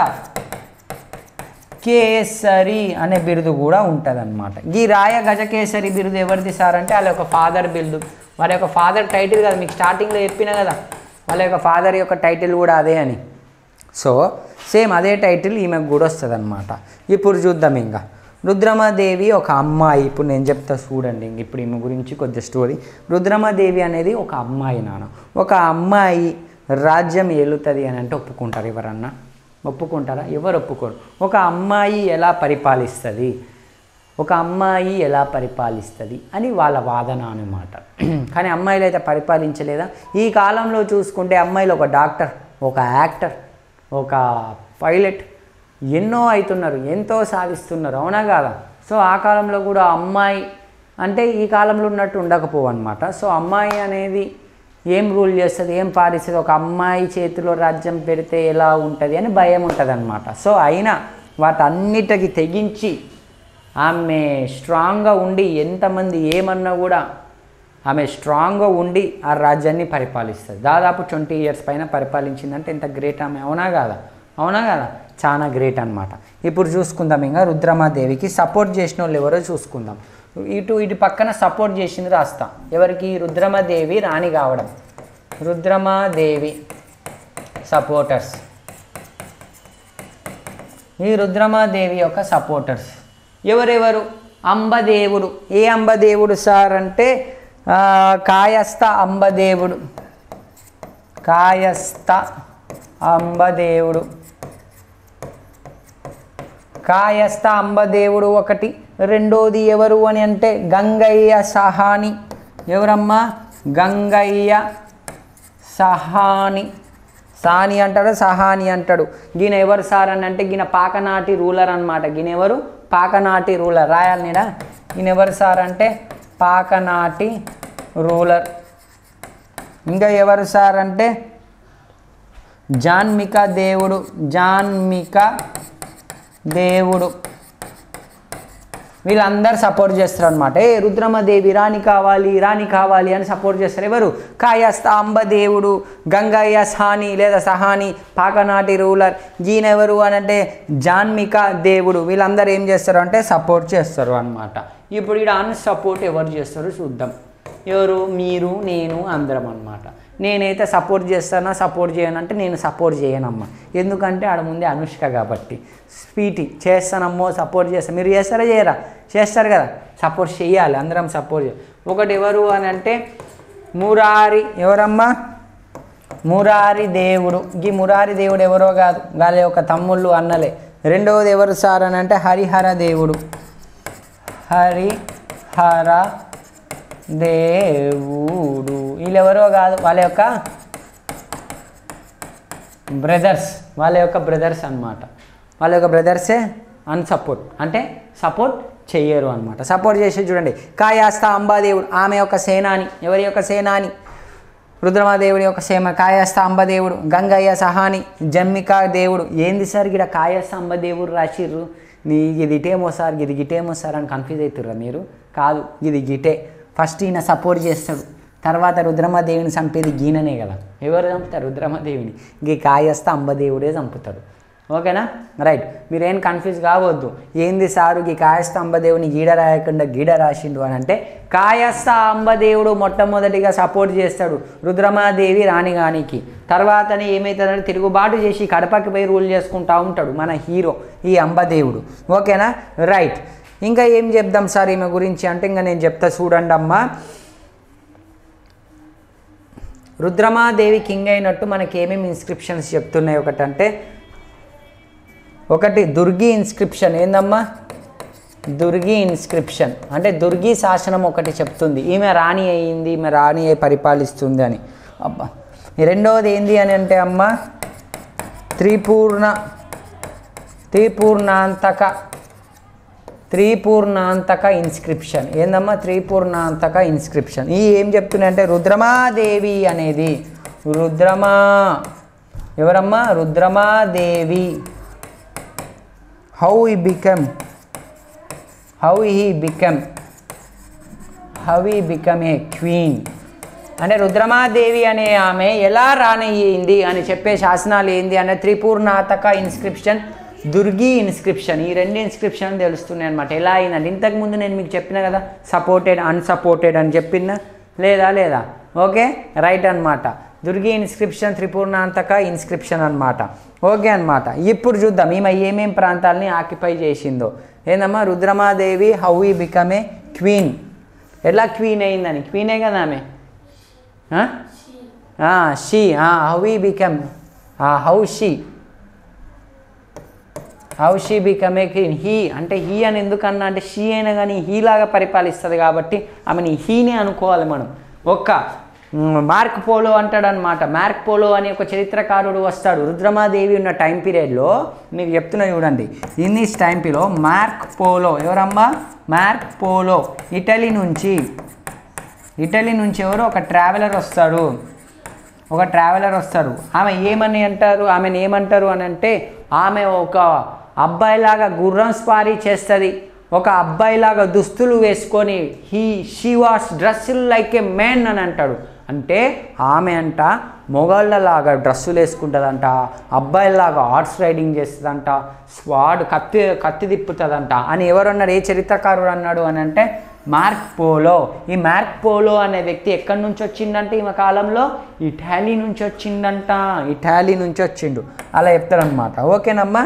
[SPEAKER 1] కేసరి అనే బిరుదు కూడా ఉంటుంది ఈ రాయ గజకేసరి బిరుదు ఎవరిది సార్ అంటే వాళ్ళ యొక్క ఫాదర్ బిరుదు వాళ్ళ యొక్క ఫాదర్ టైటిల్ కదా మీకు స్టార్టింగ్లో చెప్పిన కదా వాళ్ళ యొక్క ఫాదర్ యొక్క టైటిల్ కూడా అదే అని సో సేమ్ అదే టైటిల్ ఈమెకు కూడా వస్తుంది అనమాట ఇప్పుడు చూద్దాం ఇంకా రుద్రమాదేవి ఒక అమ్మాయి ఇప్పుడు నేను చెప్తా చూడండి ఇంక ఇప్పుడు ఈమె గురించి కొద్ది స్టోరీ రుద్రమాదేవి అనేది ఒక అమ్మాయి నాన్న ఒక అమ్మాయి రాజ్యం ఏలుతుంది అని అంటే ఒప్పుకుంటారు ఎవరన్నా ఒప్పుకుంటారా ఎవరు ఒప్పుకోరు ఒక అమ్మాయి ఎలా పరిపాలిస్తుంది ఒక అమ్మాయి ఎలా పరిపాలిస్తుంది అని వాళ్ళ వాదన అనమాట కానీ అమ్మాయిలు అయితే పరిపాలించలేదా ఈ కాలంలో చూసుకుంటే అమ్మాయిలు ఒక డాక్టర్ ఒక యాక్టర్ ఒక పైలట్ ఎన్నో అవుతున్నారు ఎంతో సాధిస్తున్నారు అవునా కాదా సో ఆ కాలంలో కూడా అమ్మాయి అంటే ఈ కాలంలో ఉన్నట్టు ఉండకపోవు అనమాట సో అమ్మాయి అనేది ఏం రూల్ చేస్తుంది ఏం పాలిస్తుంది ఒక అమ్మాయి చేతిలో రాజ్యం పెడితే ఎలా ఉంటుంది అని భయం ఉంటుంది అనమాట సో అయినా వాటన్నిటికి తెగించి ఆమె స్ట్రాంగ్గా ఉండి ఎంతమంది ఏమన్నా కూడా ఆమె స్ట్రాంగ్గా ఉండి ఆ రాజ్యాన్ని పరిపాలిస్తుంది దాదాపు ట్వంటీ ఇయర్స్ పైన పరిపాలించిందంటే ఎంత గ్రేట్ ఆమె అవునా కాదా అవునా కదా చాలా గ్రేట్ అనమాట ఇప్పుడు చూసుకుందాం ఇంకా రుద్రమాదేవికి సపోర్ట్ చేసిన వాళ్ళు ఎవరో చూసుకుందాం ఇటు ఇటు పక్కన సపోర్ట్ చేసింది రాస్తా ఎవరికి రుద్రమాదేవి రాణి కావడం రుద్రమాదేవి సపోర్టర్స్ ఈ రుద్రమాదేవి యొక్క సపోర్టర్స్ ఎవరెవరు అంబదేవుడు ఏ అంబదేవుడు సార్ అంటే ఆ, కాయస్థ అంబదేవుడు కాయస్థ అంబదేవుడు కాయస్థ అంబదేవుడు ఒకటి రెండోది ఎవరు అని అంటే గంగయ్య సహాని ఎవరమ్మా గంగయ్య సహాని సాని అంటాడు సహాని అంటాడు ఈయన ఎవరు సార్ అని అంటే ఈయన పాకనాటి రూలర్ అనమాట ఈయన ఎవరు పాకనాటి రూలర్ రాయాలి నీడా ఈయన ఎవరు సార్ అంటే పాకనాటి రూలర్ ఇంకా ఎవరు సార్ అంటే జాన్మిక దేవుడు జాన్మిక దేవుడు వీళ్ళందరూ సపోర్ట్ చేస్తారు అనమాట ఏ రుద్రమదేవి రాణి కావాలి రాణి కావాలి అని సపోర్ట్ చేస్తారు ఎవరు కాయస్థ అంబదేవుడు గంగయ్య సాని లేదా సహాని పాకనాటి రూలర్ ఈయన ఎవరు అని అంటే జాన్మిక దేవుడు వీళ్ళందరూ ఏం చేస్తారు అంటే సపోర్ట్ చేస్తారు అనమాట ఇప్పుడు ఇక్కడ అన్సపోర్ట్ ఎవరు చేస్తారో చూద్దాం ఎవరు మీరు నేను అందరం అనమాట నేనైతే సపోర్ట్ చేస్తానా సపోర్ట్ చేయను అంటే నేను సపోర్ట్ చేయనమ్మా ఎందుకంటే ఆడ ముందే అనుష్క కాబట్టి స్వీటీ చేస్తానమ్మో సపోర్ట్ చేస్తా మీరు చేస్తారా చేయరా చేస్తారు కదా సపోర్ట్ చేయాలి అందరం సపోర్ట్ చేయాలి ఒకటి ఎవరు అని అంటే మురారి ఎవరమ్మా మురారి దేవుడు ఈ మురారి దేవుడు ఎవరో కాదు వాళ్ళ యొక్క తమ్ముళ్ళు అన్నలే రెండవది ఎవరు సార్ అని అంటే హరిహర దేవుడు హరిహర దేవుడు వీళ్ళెవరో కాదు వాళ్ళ యొక్క బ్రదర్స్ వాళ్ళ యొక్క బ్రదర్స్ అన్నమాట వాళ్ళ యొక్క బ్రదర్సే అన్సపోర్ట్ అంటే సపోర్ట్ చెయ్యరు అనమాట సపోర్ట్ చేసి చూడండి కాయాస్త అంబాదేవుడు ఆమె యొక్క సేనాని ఎవరి యొక్క సేనాని రుద్రమాదేవుడి యొక్క సేమ కాయస్థ అంబదేవుడు గంగయ్య సహాని జమ్మిక దేవుడు ఏంది సార్ గిడ కాయస్థ అంబదేవుడు రాసిర్రు నీ ఇది ఇటేమో సార్ ఇది గిటేమో సార్ అని కన్ఫ్యూజ్ అవుతుర్రా మీరు కాదు ఇది గిటే ఫస్ట్ ఈయన సపోర్ట్ చేస్తాడు తర్వాత రుద్రమదేవిని చంపేది గీననే కదా ఎవరు చంపుతారు రుద్రమదేవిని గీ కాయస్థ అంబదేవుడే చంపుతాడు ఓకేనా రైట్ మీరేం కన్ఫ్యూజ్ కావద్దు ఏంది సారు ఈ కాయస్థ అంబదేవుని గీడ రాయకుండా గీడ రాసిండు అని అంటే కాయస్థ అంబదేవుడు మొట్టమొదటిగా సపోర్ట్ చేస్తాడు రుద్రమాదేవి రాణిగానికి తర్వాతనే ఏమవుతుందంటే తిరుగుబాటు చేసి కడపకి పోయి రూల్ చేసుకుంటా ఉంటాడు మన హీరో ఈ అంబదేవుడు ఓకేనా రైట్ ఇంకా ఏం చెప్దాం సార్ ఈమె గురించి అంటే ఇంకా నేను చెప్తా చూడండి అమ్మా రుద్రమాదేవి కింగ్ అయినట్టు మనకి ఏమేమి ఇన్స్క్రిప్షన్స్ చెప్తున్నాయి ఒకటంటే ఒకటి దుర్గి ఇన్స్క్రిప్షన్ ఏందమ్మా దుర్గి ఇన్స్క్రిప్షన్ అంటే దుర్గి శాసనం ఒకటి చెప్తుంది ఈమె రాణి అయింది ఈమె రాణి అయి పరిపాలిస్తుంది అని అబ్బా ఈ రెండవది ఏంది అని అంటే అమ్మ త్రిపూర్ణ త్రిపూర్ణాంతక త్రిపూర్ణాంతక ఇన్స్క్రిప్షన్ ఏందమ్మా త్రిపూర్ణాంతక ఇన్స్క్రిప్షన్ ఈ ఏం చెప్తున్నాయి అంటే రుద్రమాదేవి అనేది రుద్రమా ఎవరమ్మా Rudramadevi how he become how he become how he become a queen అంటే రుద్రమాదేవి అనే ఆమె ఎలా రానయ్యింది అని చెప్పే శాసనాలు ఏంది అనే త్రిపూర్ణాతక ఇన్స్క్రిప్షన్ దుర్గి ఇన్స్క్రిప్షన్ ఈ రెండు ఇన్స్క్రిప్షన్ తెలుస్తున్నాయి అనమాట ఎలా అయిందంటే ఇంతకుముందు నేను మీకు చెప్పిన కదా సపోర్టెడ్ అన్సపోర్టెడ్ అని చెప్పిన లేదా లేదా ఓకే రైట్ అన్నమాట దుర్గి ఇన్స్క్రిప్షన్ త్రిపూర్ణాంతక ఇన్స్క్రిప్షన్ అన్నమాట ఓకే అన్నమాట ఇప్పుడు చూద్దాం ఈమె ఏమేం ప్రాంతాలని ఆక్యుపై చేసిందో ఏందమ్మా Rudramadevi how he become a queen ఎలా క్వీన్ అయిందని క్వీనే కదా ఆమె she how he become how she how she become a queen he అంటే హీ అని ఎందుకన్నా అంటే షీ అయినా కానీ హీ లాగా పరిపాలిస్తుంది కాబట్టి ఆమెని హీని అనుకోవాలి మనం ఒక్క మ్, మార్క్ పోలో అంటాడనమాట మార్క్ పోలో అనే ఒక చరిత్రకారుడు వస్తాడు రుద్రమాదేవి ఉన్న టైం పీరియడ్లో మీకు చెప్తున్నా చూడండి in this time period Marco Polo ఎవరమ్మా మార్క్ పోలో ఇటలీ నుంచి ఇటలీ నుంచి ఎవరు ఒక ట్రావెలర్ వస్తాడు ఒక ట్రావెలర్ వస్తారు ఆమె ఏమని అంటారు ఆమెను ఏమంటారు అని అంటే ఆమె ఒక అబ్బాయిలాగా గుర్రం స్పారీ చేస్తుంది ఒక అబ్బాయిలాగా దుస్తులు వేసుకొని హీ షీ వాస్ డ్రెస్సులు లైక్ ఏ మ్యాన్ అని అంటాడు అంటే ఆమె అంట మొగాళ్ళలాగా డ్రెస్సులు వేసుకుంటుందంట అబ్బాయిలాగా హార్స్ రైడింగ్ చేస్తుందంట స్వాడ్ కత్తి కత్తి తిప్పుతుందంట అని ఎవరు అన్నాడు ఏ చరిత్రకారుడు అన్నాడు అని అంటే మార్క్ పోలో ఈ మార్క్ పోలో అనే వ్యక్తి ఎక్కడి నుంచి వచ్చిందంటే ఈమె కాలంలో ఇటాలీ నుంచి వచ్చిందంట ఇటాలీ నుంచి వచ్చిండు అలా చెప్తారనమాట ఓకేనమ్మా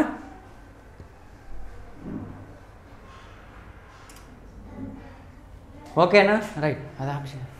[SPEAKER 1] ఓకేనా రైట్ అదే ఆప్షన్